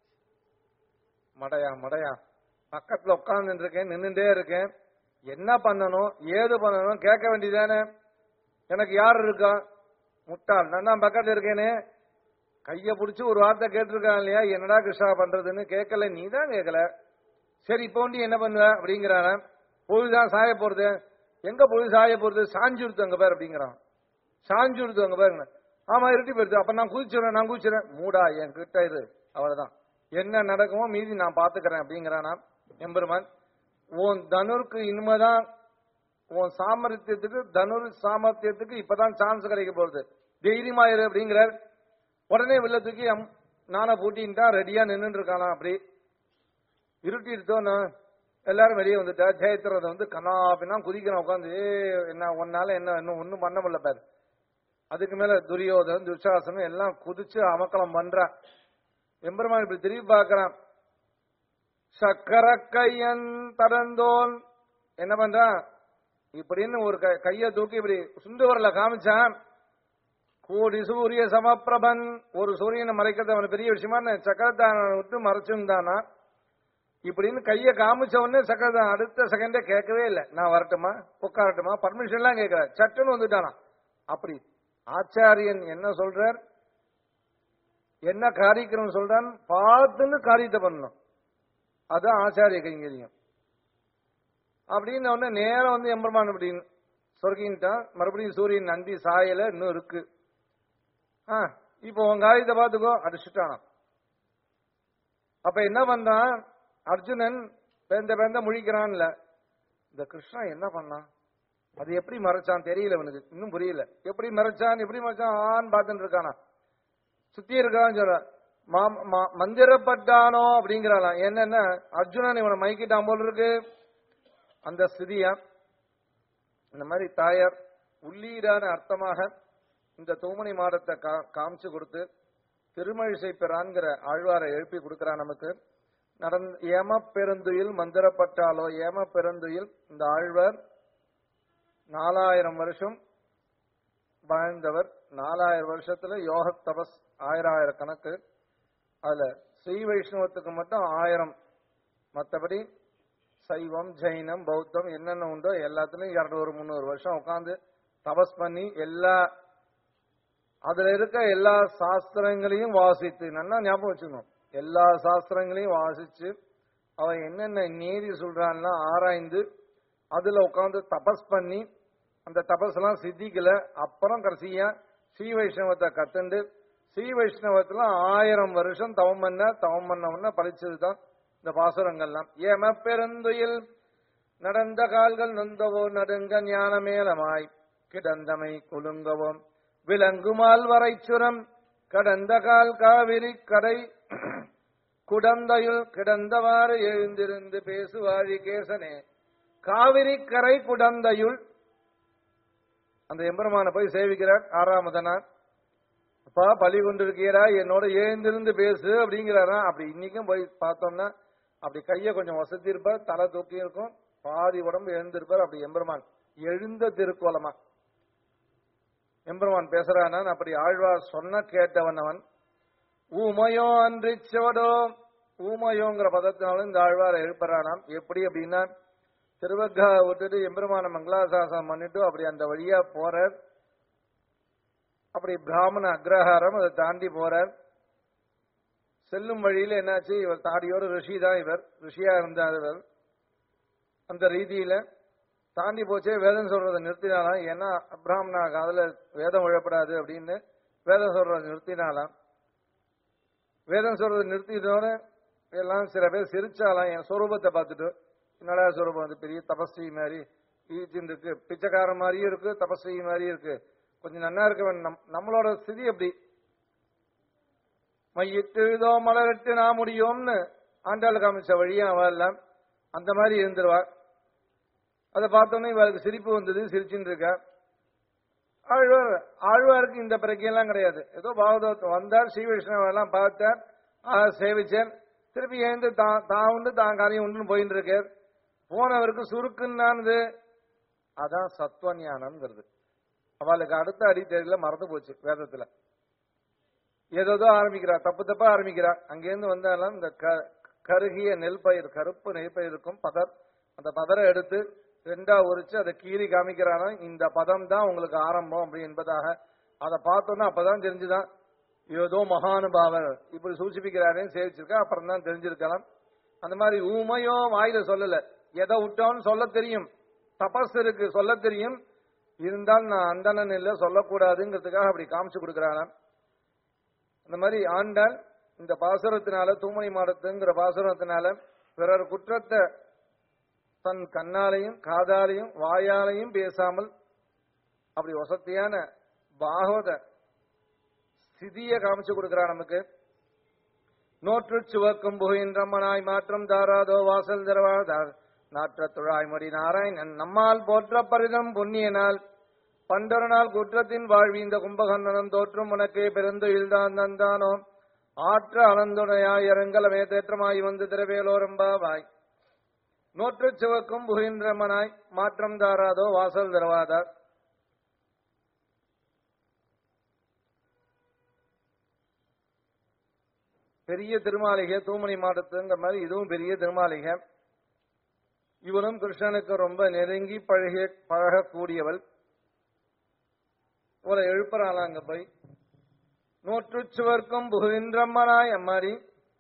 மடையா மடையா பக்கத்துல உட்கார்ந்து இருக்கேன் நின்னுட்டே இருக்கேன் என்ன பண்ணணும் ஏது பண்ணணும் கேட்க வேண்டியதானே எனக்கு யார் இருக்கா முட்டாள் நான் தான் பக்கத்துல இருக்கேனே கைய புடிச்சு ஒரு வார்த்தை கேட்டிருக்கான் இல்லையா என்னடா கிருஷ்ணா பண்றதுன்னு கேட்கல நீ தான் கேட்கல சரி இப்போ நீ என்ன பண்ணுவ அப்படிங்கிறான பொழுதுதான் சாய போறது எங்க பொழுது சாய போறது சாஞ்சுடுத்து அங்க பேர் அப்படிங்கிறான் சாஞ்சுடுத்து அங்க பாருங்க ஆமா இருட்டி போயிருது அப்ப நான் குதிச்சுறேன் நான் குதிச்சுறேன் மூடா என் கிட்ட இது அவ்வளவுதான் என்ன நடக்குமோ மீதி நான் பாத்துக்கிறேன் அப்படிங்கிறானா எம்பெருமான் உன் தனுருக்கு இனிமேதான் உன் சாமர்த்தியத்துக்கு தனுர் சாமர்த்தியத்துக்கு இப்பதான் சான்ஸ் கிடைக்க போறது தைரியமா இரு அப்படிங்கிறார் உடனே வெளில தூக்கி அம்- நானை பூட்டின்ட்டா ரெடியா நின்னுட்டு இருக்கானா அப்படி இருட்டிடுத்தோன்னு எல்லாரும் வெளியே வந்துட்டா ஜெயத்ரதை வந்து கண்ணாபின்னா குதிக்கிறான் உட்காந்து ஏ என்ன உன்னால என்ன இன்னும் ஒண்ணும் பண்ண முடியல பாரு அதுக்கு மேல துரியோதன் துஷாசனம் எல்லாம் குதிச்சு அமக்கலம் பண்றான் எம்பெருமான் இப்படி திரும்பி பார்க்கறான் சக்கர கையன் தடந்தோல் என்ன பண்றான் இப்படின்னு ஒரு க- கைய தூக்கி இப்படி சுண்டு வரல காமிச்சான் கோடி சூரிய சமப்பிரபன் ஒரு சூரியனை மறைக்கிறது அவன் பெரிய விஷயமா நான் சக்கரத்தான விட்டு மறைச்சிருந்தானா இப்படின்னு கைய காமிச்ச உடனே சக்கரத்தான் அடுத்த செகண்டே கேட்கவே இல்லை நான் வரட்டுமா உட்காரட்டுமா பர்மிஷன் எல்லாம் கேட்கல சட்டுன்னு வந்துட்டானா அப்படி ஆச்சாரியன் என்ன சொல்றார் என்ன காரிக்கிறோம் சொல்றான் பார்த்துன்னு காரியத்தை பண்ணணும் அதான் ஆச்சாரிய கைங்கரியம் அப்படின்னு உடனே நேரம் வந்து எம்பெருமான் அப்படின்னு சொர்க்கின்ட்டான் மறுபடியும் சூரியன் நந்தி சாயல இன்னும் இருக்கு ஆ இப்போ உன் காரியத்தை பார்த்துக்கோ அடிச்சுட்டானாம் அப்ப என்ன பண்றான் அர்ஜுனன் பேந்த பேந்த முழிக்கிறான்ல இந்த கிருஷ்ணா என்ன பண்ணான் அது எப்படி மறைச்சான் தெரியல அவனுக்கு இன்னும் புரியல எப்படி மறைச்சான் எப்படி மறைச்சான் ஆன்னு பார்த்துட்டு இருக்கானா சுத்தி இருக்கான்னு சொல்ற மா- மா- மந்திரப்பட்டானோ அப்படிங்கிறாளாம் என்னன்னா அர்ஜுனன் இவனை மயக்கிட்டான் போல இருக்கு அந்த ஸ்திதியா இந்த மாதிரி தாயார் உள்ளீடான அர்த்தமாக இந்த தூமணி மாடத்தை கா- காமிச்சு கொடுத்து திருமழிசை பெறான்கிற ஆழ்வாரை எழுப்பி கொடுக்கிறா நமக்கு நடந் ஏம பெருந்துயில் மந்திரப்பட்டாலோ ஏம பெருந்துயில் இந்த ஆழ்வார் நாலாயிரம் வருஷம் வாழ்ந்தவர் நாலாயிரம் வருஷத்துல யோக தபஸ் ஆயிரம் ஆயிரம் கணக்கு அதுல ஸ்ரீ வைஷ்ணவத்துக்கு மட்டும் ஆயிரம் மற்றபடி சைவம் ஜெயினம் பௌத்தம் என்னென்ன உண்டோ எல்லாத்துலயும் இருநூறு முந்நூறு வருஷம் உட்காந்து தபஸ் பண்ணி எல்லா அதுல இருக்க எல்லா சாஸ்திரங்களையும் வாசித்து நல்லா ஞாபகம் வச்சுக்கணும் எல்லா சாஸ்திரங்களையும் வாசிச்சு அவன் என்னென்ன நீதி சொல்றான்னா ஆராய்ந்து அதுல உட்காந்து தபஸ் பண்ணி அந்த தபஸ் எல்லாம் சித்திக்கல அப்புறம் கடைசியா ஸ்ரீ வைஷ்ணவத்தை கத்துண்டு ஸ்ரீ வைஷ்ணவத்துல ஆயிரம் வருஷம் தவம் பண்ண தவம் பண்ணவன பழிச்சதுதான் இந்த பாசுரங்கள்லாம் ஏம பெருந்துயில் நடந்த கால்கள் நொந்தவோ நடுங்க ஞானமேலமாய் கிடந்தமை குலுங்கவும் விலங்குமால் வரைச்சுரம் கடந்த கால் காவிரி கரை குடந்தையுள் கிடந்தவாறு எழுந்திருந்து பேசுவாழி கேசனே காவிரி கரை குடந்தையுள் அந்த எம்பெருமான போய் சேவிக்கிறார் ஆறாமதனார் அப்பா பலி கொண்டிருக்கிறா என்னோட எழுந்திருந்து பேசு அப்படிங்கிறாரா அப்படி இன்னைக்கும் போய் பார்த்தோம்னா அப்படி கைய கொஞ்சம் வசதி இருப்பார் தலை தூக்கி இருக்கும் பாதி உடம்பு எழுந்திருப்பார் அப்படி எம்பெருமான் எழுந்த திருக்கோலமா எம்பெருமான் பேசுறானா அப்படி ஆழ்வார் சொன்ன கேட்டவன் அவன் ஊமையோ அன்றி செவடோ ஊமையோங்கிற பதத்தினாலும் இந்த ஆழ்வாரை எழுப்புறானாம் எப்படி அப்படின்னா திருவக்கா விட்டுட்டு எம்பெருமான மங்களாசாசனம் பண்ணிட்டு அப்படி அந்த வழியா போறார் அப்படி பிராமண அக்ரஹாரம் அதை தாண்டி போறார் செல்லும் வழியில என்னாச்சு இவர் தாடியோட ரிஷி தான் இவர் ரிஷியா இருந்தார் இவர் அந்த ரீதியில தாண்டி போச்சே வேதம் சொல்றதை நிறுத்தினாலாம் ஏன்னா பிராமணா காதுல வேதம் விழப்படாது அப்படின்னு வேதம் சொல்றதை நிறுத்தினாலாம் வேதம் சொல்றதை நிறுத்திட்டோட எல்லாம் சில பேர் சிரிச்சாலாம் என் சொரூபத்தை பார்த்துட்டு என்னடா சொரூபம் அது பெரிய தபஸ்வி மாதிரி ஈச்சின்னு இருக்கு பிச்சைக்காரன் மாதிரியும் இருக்கு தபஸ்வி மாதிரியும் இருக்கு கொஞ்சம் நன்னா இருக்க வேண்டும். நம் நம்மளோட ஸ்திதி எப்படி மையிட்டு எழுதோ மலரிட்டு நான் முடியும்னு ஆண்டாள் காமிச்ச வழியா அவ எல்லாம் அந்த மாதிரி இருந்துருவா அதை பார்த்தோன்னே இவளுக்கு சிரிப்பு வந்தது சிரிச்சுட்டு இருக்கா ஆழ்வார் ஆழ்வாருக்கு இந்த பிரக்கையெல்லாம் கிடையாது ஏதோ பாகவதத்தை வந்தார் ஸ்ரீ வைஷ்ணவ எல்லாம் பார்த்தார் ஆ, சேவிச்சார் திருப்பி எழுந்து தான் தான் உண்டு தான் காரியம் உண்டுன்னு போயிட்டு இருக்கார் போனவருக்கு சுருக்குன்னானது அதான் சத்துவ ஞானம்ங்கிறது அவளுக்கு அடுத்த அடித்தடியில மறந்து போச்சு வேதத்துல ஏதோ ஆரம்பிக்கிறா தப்பு தப்பா ஆரம்பிக்கிறா அங்கேருந்து வந்தாலும் இந்த க- கருகிய நெல் பயிர் கருப்பு நெல் பயிர் இருக்கும் பதர் அந்த பதரை எடுத்து ரெண்டா உரிச்சு அதை கீறி காமிக்கிறானா இந்த பதம் தான் உங்களுக்கு ஆரம்பம் அப்படி என்பதாக அதை பார்த்தோன்னா அப்பதான் தெரிஞ்சுதான் ஏதோ மகானுபாவர் இப்படி சூச்சிப்பிக்கிறாரேன்னு சேவிச்சிருக்கா அப்புறம் தான் தெரிஞ்சிருக்கலாம் அந்த மாதிரி ஊமையோ வாயில சொல்லல எதை விட்டோன்னு சொல்ல தெரியும் தபஸ் இருக்கு சொல்ல தெரியும் இருந்தால் நான் அந்தணன் இல்ல சொல்லக்கூடாதுங்கிறதுக்காக அப்படி காமிச்சு கொடுக்கிறானாம் அந்த மாதிரி ஆண்டாள் இந்த பாசுரத்தினால தூமணி மாடத்துங்கிற பாசுரத்தினால பிறர் குற்றத்தை தன் கண்ணாலையும் காதாலையும் வாயாலையும் பேசாமல் அப்படி வசத்தியான பாகவத ஸ்திதியை காமிச்சு கொடுக்கிறா நமக்கு நோற்று சுவக்கும் புகின்றம்மனாய் மாற்றம் தாராதோ வாசல் திறவாதார் நாற்ற துழாய்மொழி நாராயணன் நம்மால் போற்ற பரிதம் புண்ணியனால் பண்டொரு நாள் குற்றத்தின் வாழ்வி இந்த கும்பகர்ணனம் தோற்றும் உனக்கே பெருந்தொழில்தான் தந்தானோ ஆற்ற அனந்துடையாய் இறங்கலமே தேற்றமாய் வந்து திரவேலோரம்பாவாய் நோற்று சிவக்கும் புகின்றமனாய் மாற்றம் தாராதோ வாசல் தரவாதார் பெரிய திருமாளிகை தூமணி மாடத்துங்கிற மாதிரி இதுவும் பெரிய திருமாளிகை இவனும் கிருஷ்ணனுக்கு ரொம்ப நெருங்கி பழகிய பழகக்கூடியவள் இவளை எழுப்புறாளாம் அங்க போய் நூற்று சுவர்க்கும் புகுகின்றம்மனாய் அம்மாடி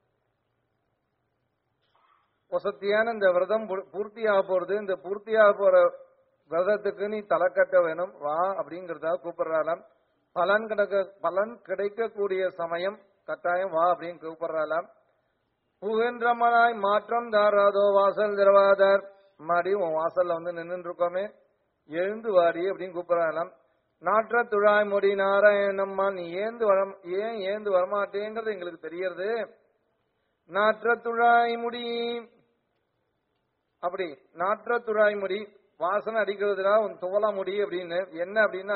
வசத்தியான இந்த விரதம் பூ- பூர்த்தியாக போறது இந்த பூர்த்தியாக போற விரதத்துக்கு நீ தலை கட்ட வேணும் வா அப்படிங்கறதா கூப்பிடுறாளாம் பலன் கிடக்க பலன் கிடைக்கக்கூடிய சமயம் கட்டாயம் வா அப்படின்னு கூப்பிடுறாளாம் புகின்றமனாய் மாற்றம் தாராதோ வாசல் திரவாதார் மாடி உன் வாசல்ல வந்து நின்று இருக்கோமே எழுந்து வாடி அப்படின்னு கூப்பிடுறாளாம் நாற்ற துழாய் முடி நாராயணம்மா நீ ஏந்து வர ஏன் ஏந்து வரமாட்டேங்கிறது எங்களுக்கு தெரியறது நாற்ற துழாய் முடி அப்படி நாற்ற துழாய் முடி வாசனை அடிக்கிறதுடா உன் துவலா முடி அப்படின்னு என்ன அப்படின்னா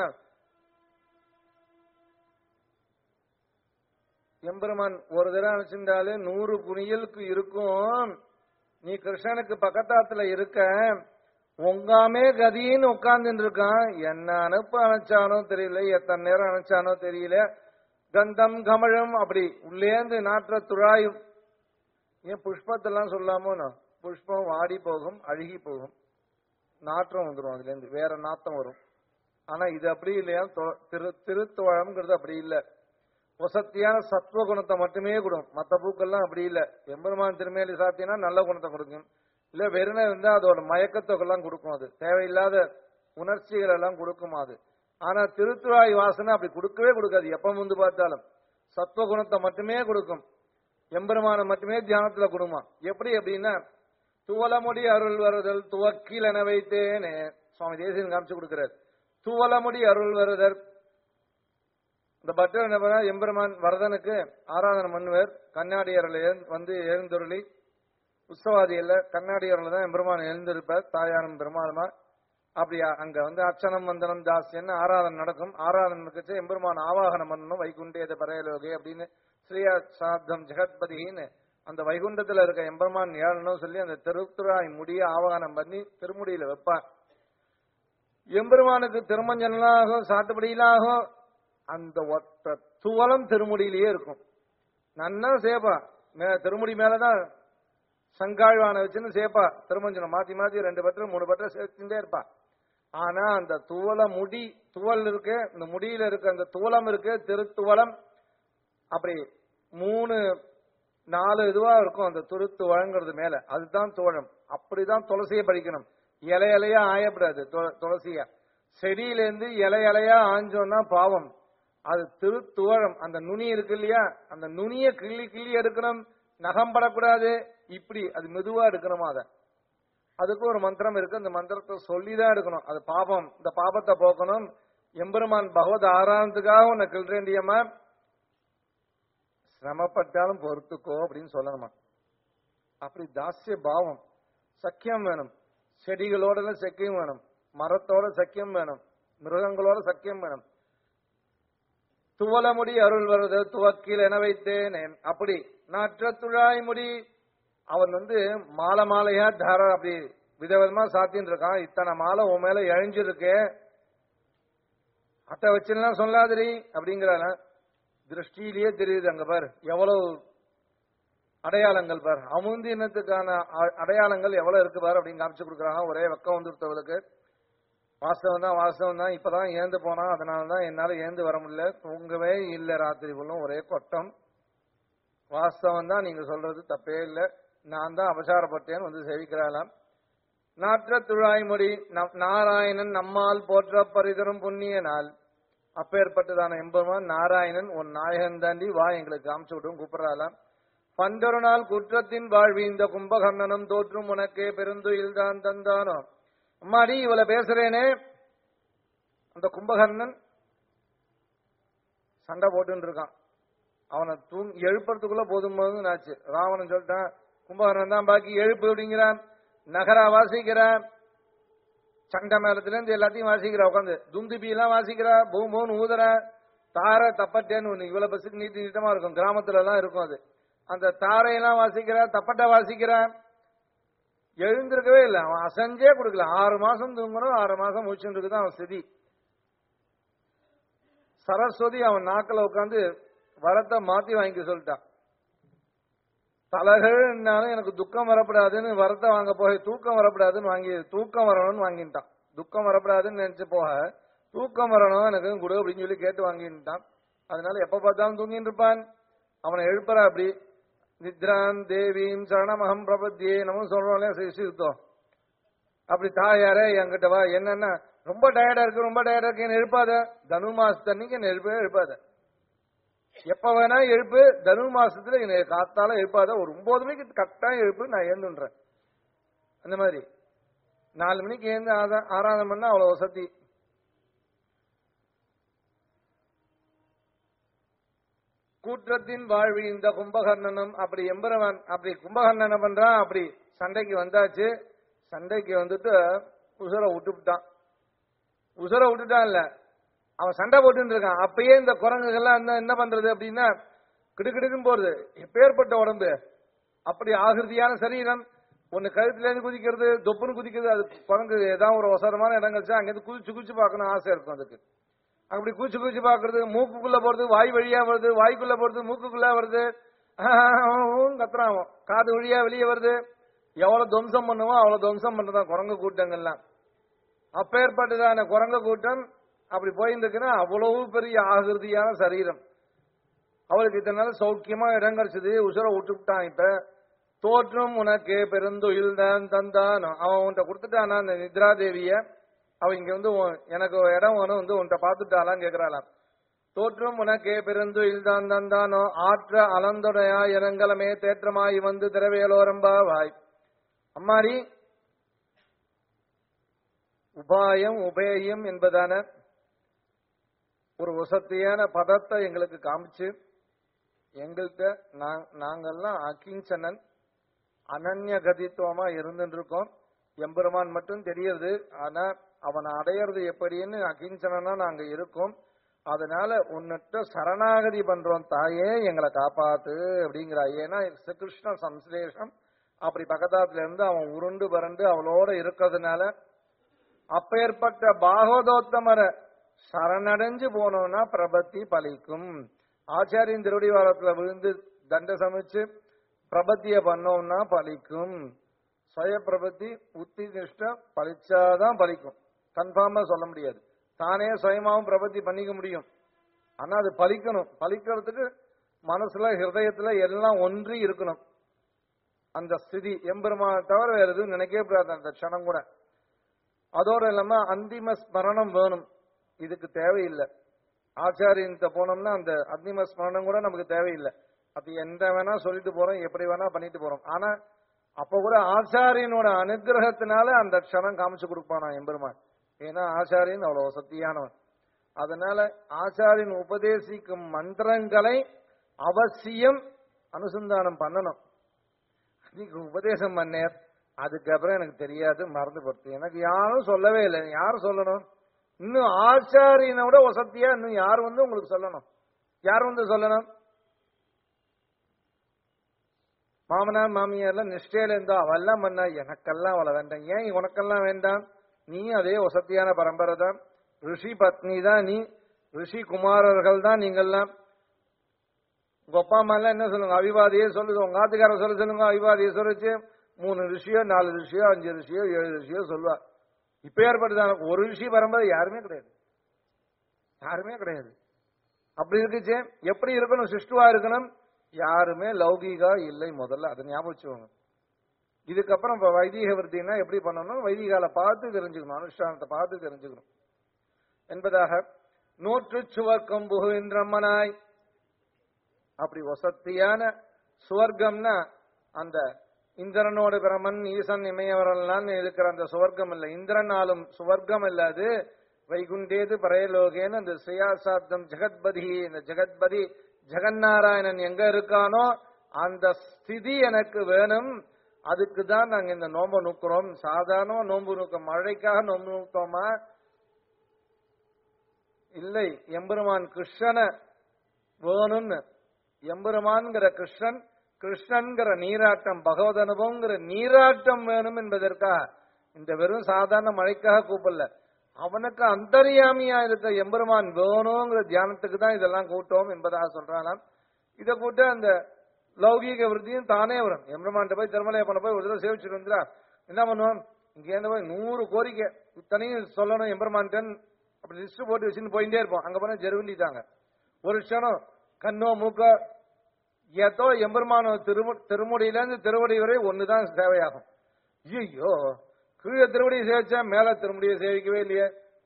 எம்பெருமான் ஒரு தடவை அனுப்பிச்சிருந்தாலே நூறு குனியலுக்கு இருக்கும் நீ கிருஷ்ணனுக்கு பக்கத்தாத்துல இருக்க உங்காமே கதின்னு உட்கார்ந்துட்டு இருக்கான் என்ன அனுப்ப அணைச்சானோ தெரியல எத்தனை நேரம் அணைச்சானோ தெரியல கந்தம் கமழும் அப்படி உள்ளேந்து நாற்ற துழாயும் ஏன் புஷ்பத்தெல்லாம் சொல்லாமோ நான்? புஷ்பம் வாடி போகும் அழுகி போகும் நாற்றம் வந்துடும் அதுல இருந்து வேற நாத்தம் வரும் ஆனா இது அப்படி இல்லையா தொ- திரு திருத்துவழம்ங்கிறது அப்படி இல்ல வசத்தியான சத்துவ குணத்தை மட்டுமே கொடுக்கும் மத்த பூக்கள்லாம் அப்படி இல்ல எம்பெருமான் திருமேலி சாத்தினா நல்ல குணத்தை கொடுக்கும் இல்ல வெறுனை இருந்தா அதோட மயக்கத்தொகைலாம் கொடுக்கும் அது தேவையில்லாத உணர்ச்சிகள் எல்லாம் கொடுக்கும் அது ஆனா திருத்துழாய் வாசனை அப்படி கொடுக்கவே கொடுக்காது எப்ப முந்து பார்த்தாலும் சத்துவ குணத்தை மட்டுமே கொடுக்கும் எம்பெருமான மட்டுமே தியானத்துல கொடுமா எப்படி அப்படின்னா துவலமுடி அருள் வருதல் துவக்கில் என வைத்தேனே சுவாமி தேசியன் காமிச்சு கொடுக்கிறார் துவலமுடி அருள் வருதல் இந்த பட்டர் என்ன பண்ணா எம்பெருமான் வரதனுக்கு ஆராதனை பண்ணுவார் கண்ணாடியரில் வந்து எழுந்தருளி உற்சவாதியில் கண்ணாடியரில் தான் எம்பெருமான் எழுந்திருப்பார் தாயாரும் பெருமாளுமா அப்படி அங்க வந்து அர்ச்சனம் வந்தனம் தாசியன்னு ஆராதனை நடக்கும் ஆராதனை நடக்கச்சு எம்பெருமான் ஆவாகனம் பண்ணணும் வைகுண்டேத பரையலோகே அப்படின்னு ஸ்ரீயா சாத்தம் ஜெகத்பதின்னு அந்த வைகுண்டத்துல இருக்க எம்பெருமான் ஏழனும் சொல்லி அந்த திருத்துறாய் முடிய ஆவாகனம் பண்ணி திருமுடியில வைப்பான் எம்பெருமானுக்கு திருமஞ்சனாகும் சாத்துப்படியிலாகும் அந்த ஒத்த துவலம் திருமுடியிலேயே இருக்கும் நன்னா சேப்பா மே- திருமுடி மேலதான் சங்காழ்வான வச்சுன்னு சேப்பா திருமஞ்சனம் மாத்தி மாத்தி ரெண்டு பட்டர் மூணு பட்டர் சேர்த்துட்டே இருப்பா ஆனா அந்த துவல முடி துவல் இருக்கு இந்த முடியில இருக்க அந்த துவலம் இருக்கு திருத்துவலம் அப்படி மூணு நாலு இதுவா இருக்கும் அந்த துருத்து வழங்குறது மேல அதுதான் தோழம் அப்படிதான் துளசியை படிக்கணும் இலை இலையா ஆயப்படாது து- துளசிய செடியிலேருந்து இலை இலையா ஆஞ்சோம்னா பாவம் அது திருத்துவழம் அந்த நுனி இருக்கு இல்லையா அந்த நுனிய கிள்ளி கிள்ளி எடுக்கணும் நகம் படக்கூடாது இப்படி அது மெதுவா எடுக்கணுமா அதை அதுக்கு ஒரு மந்திரம் இருக்கு அந்த மந்திரத்தை சொல்லிதான் எடுக்கணும் அது பாபம் இந்த பாபத்தை போக்கணும் எம்பெருமான் பகவத் ஆராதனத்துக்காக உன்னை கிள்றேண்டியம்மா சிரமப்பட்டாலும் பொறுத்துக்கோ அப்படின்னு சொல்லணுமா அப்படி தாசிய பாவம் சக்கியம் வேணும் செடிகளோட சக்கியம் வேணும் மரத்தோட சக்கியம் வேணும் மிருகங்களோட சக்கியம் வேணும் துவலமுடி அருள் வருது துவக்கில் என வைத்தேனே அப்படி நாற்ற துழாய் முடி அவன் வந்து மாலை மாலையா தார அப்படி விதவிதமா சாத்தின்னு இருக்கான் இத்தனை மாலை உன் மேல இழைஞ்சிருக்கு அத்தை வச்சுலாம் சொல்லாதிரி அப்படிங்கிறான திருஷ்டியிலேயே தெரியுது அங்க பார் எவ்வளவு அடையாளங்கள் பார் அமுந்தி இனத்துக்கான அ- அடையாளங்கள் எவ்வளவு இருக்கு பார் அப்படின்னு காமிச்சு கொடுக்குறாங்க ஒரே வெக்கம் வந்துருத்தவளுக்கு வாஸ்தவம் தான் வாஸ்தவம் தான் இப்பதான் ஏந்து போனா அதனால தான் என்னால ஏந்து வர முடியல தூங்கவே இல்லை ராத்திரி ஃபுல்லும் ஒரே கொட்டம் வாஸ்தவம் தான் நீங்க சொல்றது தப்பே இல்லை நான் தான் அபசாரப்பட்டேன்னு வந்து சேவிக்கிறாளாம் நாற்ற துழாய்மொழி நம்- நாராயணன் நம்மால் போற்ற பரிதரும் புண்ணிய நாள் அப்பேற்பட்டதான எம்பெருமான் நாராயணன் உன் நாயகன் தாண்டி வா எங்களுக்கு காமிச்சு விட்டும் கூப்பிடறாளாம் பண்டொரு நாள் குற்றத்தின் வாழ்வி இந்த கும்பகர்ணனும் தோற்றும் உனக்கே பெருந்துயில் தான் தந்தானோ அம்மாடி இவள பேசுறேனே அந்த கும்பகர்ணன் சண்டை போட்டுன்னு இருக்கான் அவனை தூங் எழுப்புறதுக்குள்ள போதும் போதும் ஆச்சு ராவணன் சொல்லிட்டான் கும்பகர்ணன் தான் பாக்கி எழுப்பு அப்படிங்கிறான் நகரா வாசிக்கிறான் சண்டை மேளத்துல இருந்து எல்லாத்தையும் வாசிக்கிறா உட்காந்து துந்துபி எல்லாம் வாசிக்கிறா பூம் பூன் ஊதுற தார தப்பட்டேன்னு ஒண்ணு இவ்வளவு பஸ்ஸுக்கு நீட்டு நீட்டமா இருக்கும் கிராமத்துல எல்லாம் இருக்கும் அது அந்த தாரையெல்லாம் வாசிக்கிறா தப்பட்டை வாசிக்கிறா எழுந்திருக்கவே இல்லை அவன் அசஞ்சே கொடுக்கல ஆறு மாசம் தூங்கணும் ஆறு மாசம் முடிச்சுட்டு இருக்குதான் அவன் ஸ்திதி சரஸ்வதி அவன் நாக்கில் உட்காந்து வரத்தை மாத்தி வாங்கிக்க சொல்லிட்டான் தலகள்னாலும் எனக்கு துக்கம் வரப்படாதுன்னு வரத்தை வாங்க போய் தூக்கம் வரப்படாதுன்னு வாங்கி தூக்கம் வரணும்னு வாங்கிட்டான் துக்கம் வரப்படாதுன்னு நினைச்சு போக தூக்கம் வரணும் எனக்கு கொடு அப்படின்னு சொல்லி கேட்டு வாங்கிட்டான் அதனால எப்ப பார்த்தாலும் தூங்கிட்டு இருப்பான் அவனை எழுப்புறா அப்படி நித்ரான் தேவீம் சரணமகம் பிரபத்தியே நம்ம சொல்றோம்ல சிசுத்தோம் அப்படி தாயாரே என்கிட்ட வா என்னன்னா ரொம்ப டயர்டா இருக்கு ரொம்ப டயர்டா இருக்கு என்ன எழுப்பாத தனு மாசத்தன்னைக்கு என்ன எழுப்பவே எழுப்பாத எப்ப வேணா எழுப்பு தனு மாசத்துல என்னை காத்தால எழுப்பாத ஒரு ஒன்பது மணிக்கு கரெக்டா எழுப்பு நான் ஏந்துன்றேன் அந்த மாதிரி நாலு மணிக்கு ஏந்து ஆதா- ஆராதனை பண்ணா அவ்வளவு வசதி கூற்றத்தின் வாழ்வி இந்த கும்பகர்ணனும் அப்படி எம்பரவன் அப்படி கும்பகர்ணனை பண்றான் அப்படி சண்டைக்கு வந்தாச்சு சண்டைக்கு வந்துட்டு உசுரை விட்டுவிட்டான் உசுரை விட்டுட்டான் இல்ல அவன் சண்டை போட்டுட்டு இருக்கான் அப்பயே இந்த குரங்குகள்லாம் என்ன என்ன பண்றது அப்படின்னா கிடுகிடுக்குன்னு போறது எப்பேற்பட்ட உடம்பு அப்படி ஆகிருதியான சரீரம் ஒன்னு கழுத்துல இருந்து குதிக்கிறது தொப்புன்னு குதிக்கிறது அது குரங்கு ஏதாவது ஒரு அவசரமான இடம் கழிச்சா அங்கிருந்து குதிச்சு குதிச்சு பார்க்கணும் ஆசை இருக்கும் அதுக்கு அப்படி குச்சி குச்சி பாக்குறது மூக்குக்குள்ள போறது வாய் வழியா வருது வாய்க்குள்ள போறது மூக்குக்குள்ள வருது ஆஹ் கத்துறான் அவன். காது வழியா வெளியே வருது எவ்வளவு துவம்சம் பண்ணுவோம் அவ்வளவு துவம்சம் பண்றதான் குரங்கு கூட்டங்கள்லாம் அப்பேற்பட்டதான குரங்கு கூட்டம் அப்படி போயிட்டு இருக்குன்னா அவ்வளவு பெரிய ஆகிருதியான சரீரம் அவளுக்கு இதனால சௌக்கியமா இடம் கிடைச்சது உசுர விட்டுவிட்டான் இப்ப தோற்றம் உனக்கு பெருந்தொழில் தான் தந்தான் அவன் உன்கிட்ட கொடுத்துட்டானா அந்த நித்ரா தேவிய அவ இங்க வந்து உன்- எனக்கு ஒரு இடம் வேணும் வந்து உன்கிட்ட பாத்துட்டாளான்னு கேக்குறாளாம் தோற்றம் உனக்கே பெருந்தொழில் தான் தந்தானோ ஆற்ற அலந்துடையா இனங்களமே தேற்றமாய் வந்து திரவேலோரம்பாவாய் அம்மாடி உபாயம் உபேயம் என்பதான ஒரு வசதியான பதத்தை எங்களுக்கு காமிச்சு எங்கள்கிட்ட நாங்- நாங்கெல்லாம் அகிஞ்சனன் அனன்ய கதித்துவமா இருந்துட்டு இருக்கோம் எம்பெருமான் மட்டும் தெரியுது ஆனா அவனை அடையிறது எப்படின்னு அகிஞ்சனா நாங்க இருக்கோம் அதனால உன்னிட்ட சரணாகதி பண்றோம் தாயே எங்களை காப்பாத்து அப்படிங்கிறா ஏன்னா கிருஷ்ண சம்ஸ்லேஷம் அப்படி பக்கத்தாத்துல இருந்து அவன் உருண்டு பரண்டு அவளோட இருக்கிறதுனால அப்பேற்பட்ட பாகவதோத்தமர சரணடைஞ்சு போனோம்னா பிரபத்தி பலிக்கும் ஆச்சாரியின் திருவடிவாரத்துல விழுந்து தண்ட சமைச்சு பிரபத்திய பண்ணோம்னா பலிக்கும் சுய பிரபத்தி உத்தி நிஷ்ட பலிச்சாதான் பலிக்கும் கன்ஃபார்மா சொல்ல முடியாது தானே சுயமாவும் பிரபத்தி பண்ணிக்க முடியும் ஆனா அது பலிக்கணும் பலிக்கிறதுக்கு மனசுல ஹிருதயத்துல எல்லாம் ஒன்றி இருக்கணும் அந்த ஸ்திதி எம்பெருமான தவிர வேற எதுவும் நினைக்கவே கூடாது அந்த க்ஷணம் கூட அதோட இல்லாம அந்திம ஸ்மரணம் வேணும் இதுக்கு தேவையில்லை ஆச்சாரியன்ட்ட போனோம்னா அந்த அந்திம ஸ்மரணம் கூட நமக்கு தேவையில்லை அது எந்த வேணா சொல்லிட்டு போறோம் எப்படி வேணா பண்ணிட்டு போறோம் ஆனா அப்ப கூட ஆச்சாரியனோட அனுகிரகத்தினால அந்த க்ஷணம் காமிச்சு கொடுப்பானா எம்பெருமான் ஏன்னா ஆச்சாரியன் அவ்வளவு சக்தியானவன் அதனால ஆச்சாரியன் உபதேசிக்கும் மந்திரங்களை அவசியம் அனுசந்தானம் பண்ணணும் நீங்க உபதேசம் பண்ணேர் அதுக்கப்புறம் எனக்கு தெரியாது மறந்து போச்சு எனக்கு யாரும் சொல்லவே இல்லை யார் சொல்லணும் இன்னும் ஆச்சாரியனோட வசதியா இன்னும் யார் வந்து உங்களுக்கு சொல்லணும் யார் வந்து சொல்லணும் மாமனார் மாமியார்லாம் நிஷ்டையில இருந்தா அவெல்லாம் பண்ணா எனக்கெல்லாம் அவளை வேண்டாம் ஏன் உனக்கெல்லாம் வேண்டாம் நீ அதே வசதியான பரம்பரை தான் ரிஷி பத்னி தான் நீ ரிஷி குமாரர்கள் தான் நீங்கெல்லாம் உங்க அப்பா அம்மா எல்லாம் என்ன சொல்லுங்க அவிவாதியே சொல்லுது உங்க ஆத்துக்கார சொல்ல சொல்லுங்க அவிவாதியை சொல்லிச்சு மூணு ரிஷியோ நாலு ரிஷியோ அஞ்சு ரிஷியோ ஏழு ரிஷியோ சொல்லுவா இப்ப ஏற்படுதான ஒரு ரிஷி பரம்பரை யாருமே கிடையாது யாருமே கிடையாது அப்படி இருக்குச்சு எப்படி இருக்கணும் சிஷ்டுவா இருக்கணும் யாருமே லௌகீகா இல்லை முதல்ல அதை ஞாபகம் வச்சுக்கோங்க இதுக்கப்புறம் இப்ப வைதிக விருத்தினா எப்படி பண்ணணும் வைதிகால பார்த்து தெரிஞ்சுக்கணும் அனுஷ்டானத்தை பார்த்து தெரிஞ்சுக்கணும் என்பதாக நூற்று சுவர்க்கம் புகுகின்றம்மனாய் அப்படி வசத்தியான சுவர்க்கம்னா அந்த இந்திரனோடு பிரமன் ஈசன் இமயவரெல்லாம் இருக்கிற அந்த சுவர்க்கம் இல்ல இந்திரனாலும் சுவர்க்கம் இல்ல அது வைகுண்டேது பரயலோகேன்னு அந்த சுயாசாப்தம் ஜெகத்பதி இந்த ஜெகத்பதி ஜெகநாராயணன் எங்க இருக்கானோ அந்த ஸ்திதி எனக்கு வேணும் அதுக்கு தான் நாங்க இந்த நோன்பை நுக்கிறோம் சாதாரண நோன்பு நுக்க மழைக்காக நோன்பு நுத்தோமா இல்லை எம்பெருமான் கிருஷ்ணனை வேணும்னு எம்பெருமான்கிற கிருஷ்ணன் கிருஷ்ணன்கிற நீராட்டம் பகவத் அனுபவங்கிற நீராட்டம் வேணும் என்பதற்காக இந்த வெறும் சாதாரண மழைக்காக கூப்பிடல அவனுக்கு அந்தரியாமியா இருக்க எம்பெருமான் வேணுங்கிற தியானத்துக்கு தான் இதெல்லாம் கூட்டோம் என்பதாக சொல்றானாம் இதை கூட்ட அந்த லௌகீக விருத்தியும் தானே வரும் எம்பெருமான் போய் திருமலையை பண்ண போய் ஒரு தடவை சேவிச்சுட்டு வந்துடா என்ன பண்ணுவோம் இங்க இருந்து போய் நூறு கோரிக்கை இத்தனையும் சொல்லணும் எம்பெருமான்டன் அப்படி லிஸ்ட் போட்டு வச்சுன்னு போயிட்டே இருப்போம் அங்க போனா ஜெருவிட்டாங்க ஒரு க்ஷணம் கண்ணோ மூக்கோ ஏதோ எம்பெருமான திருமு திருமுடியில இருந்து திருவடி வரை ஒண்ணுதான் சேவையாகும் ஐயோ கீழே திருவடியை சேவிச்சா மேல திருமுடியை சேவிக்கவே இல்லையே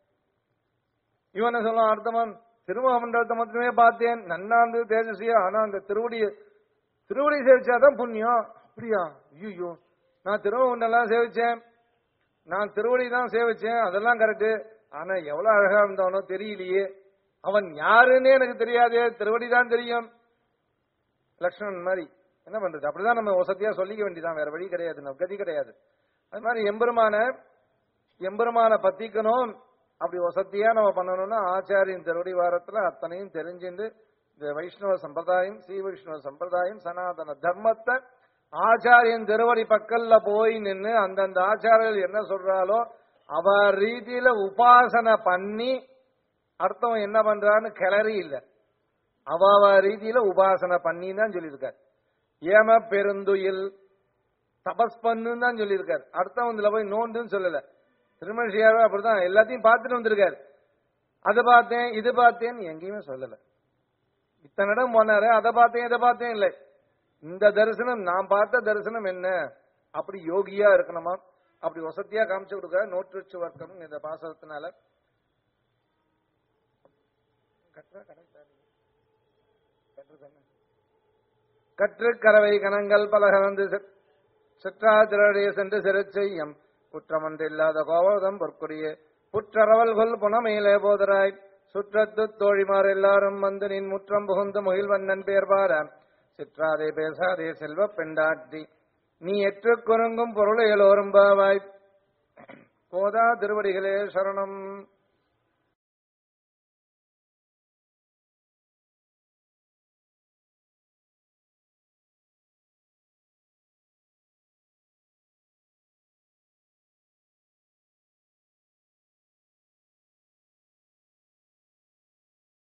இவன் என்ன சொல்லலாம் அர்த்தமன் திருமுக மண்டலத்தை மட்டுமே பார்த்தேன் நன்னாந்து தேஜசியா ஆனா அந்த திருவடியை திருவடி சேவிச்சாதான் புண்ணியம் அப்படியா ஐயோ நான் திருமண்டலம் சேவிச்சேன் நான் திருவடி தான் சேவிச்சேன் அதெல்லாம் கரெக்ட் ஆனா எவ்வளவு அழகா இருந்தவனோ தெரியலையே அவன் யாருன்னு எனக்கு தெரியாதே திருவடி தான் தெரியும் லக்ஷ்மணன் மாதிரி என்ன பண்றது அப்படிதான் நம்ம வசதியா சொல்லிக்க வேண்டியதான் வேற வழி கிடையாது நம்ம கதி கிடையாது அது மாதிரி எம்பெருமான எம்பெருமான பத்திக்கணும் அப்படி வசதியா நம்ம பண்ணணும்னா ஆச்சாரியின் திருவடி வாரத்துல அத்தனையும் தெரிஞ்சுண்டு இந்த வைஷ்ணவ சம்பிரதாயம் ஸ்ரீ வைஷ்ணவ சம்பிரதாயம் சனாதன தர்மத்தை ஆச்சாரியன் திருவடி பக்கல்ல போய் நின்னு அந்தந்த ஆச்சாரியர்கள் என்ன சொல்றாலோ அவ ரீதியில உபாசனை பண்ணி அர்த்தம் என்ன பண்றான்னு கிளறி இல்ல அவ அவ ரீதியில உபாசனை பண்ணி தான் சொல்லியிருக்கார் ஏம பெருந்துயில் தபஸ் பண்ணுன்னு தான் சொல்லியிருக்காரு அர்த்தம் இதுல போய் நோண்டுன்னு சொல்லல திருமணிஷியாவே அப்படிதான் எல்லாத்தையும் பார்த்துட்டு வந்திருக்காரு அதை பார்த்தேன் இது பார்த்தேன்னு எங்கேயுமே சொல்லல இத்தனை இடம் போனாரு அதை பார்த்தேன் இதை பார்த்தேன் இல்லை இந்த தரிசனம் நான் பார்த்த தரிசனம் என்ன அப்படி யோகியா இருக்கணுமா அப்படி வசதியா காமிச்சு கொடுக்க நோற்றுச்சு வர்க்கம் இந்த பாசத்தினால கற்று கறவை கணங்கள் பல கலந்து சிற்றாதிரடைய சென்று சிறச்செய்யம் குற்றமன்றில்லாத கோவதம் பொற்குடியே புற்றரவல் கொல் புனமேலே போதராய் சுற்றத்து தோழிமார் எல்லாரும் வந்து நின் முற்றம் புகுந்து முகில்வண்ணன் பேர் பார சிற்றாதே பேசாதே செல்வ பெண்டாட்டி நீ எற்று குறுங்கும் பொருளைகளோரும் பாவாய் போதா திருவடிகளே சரணம்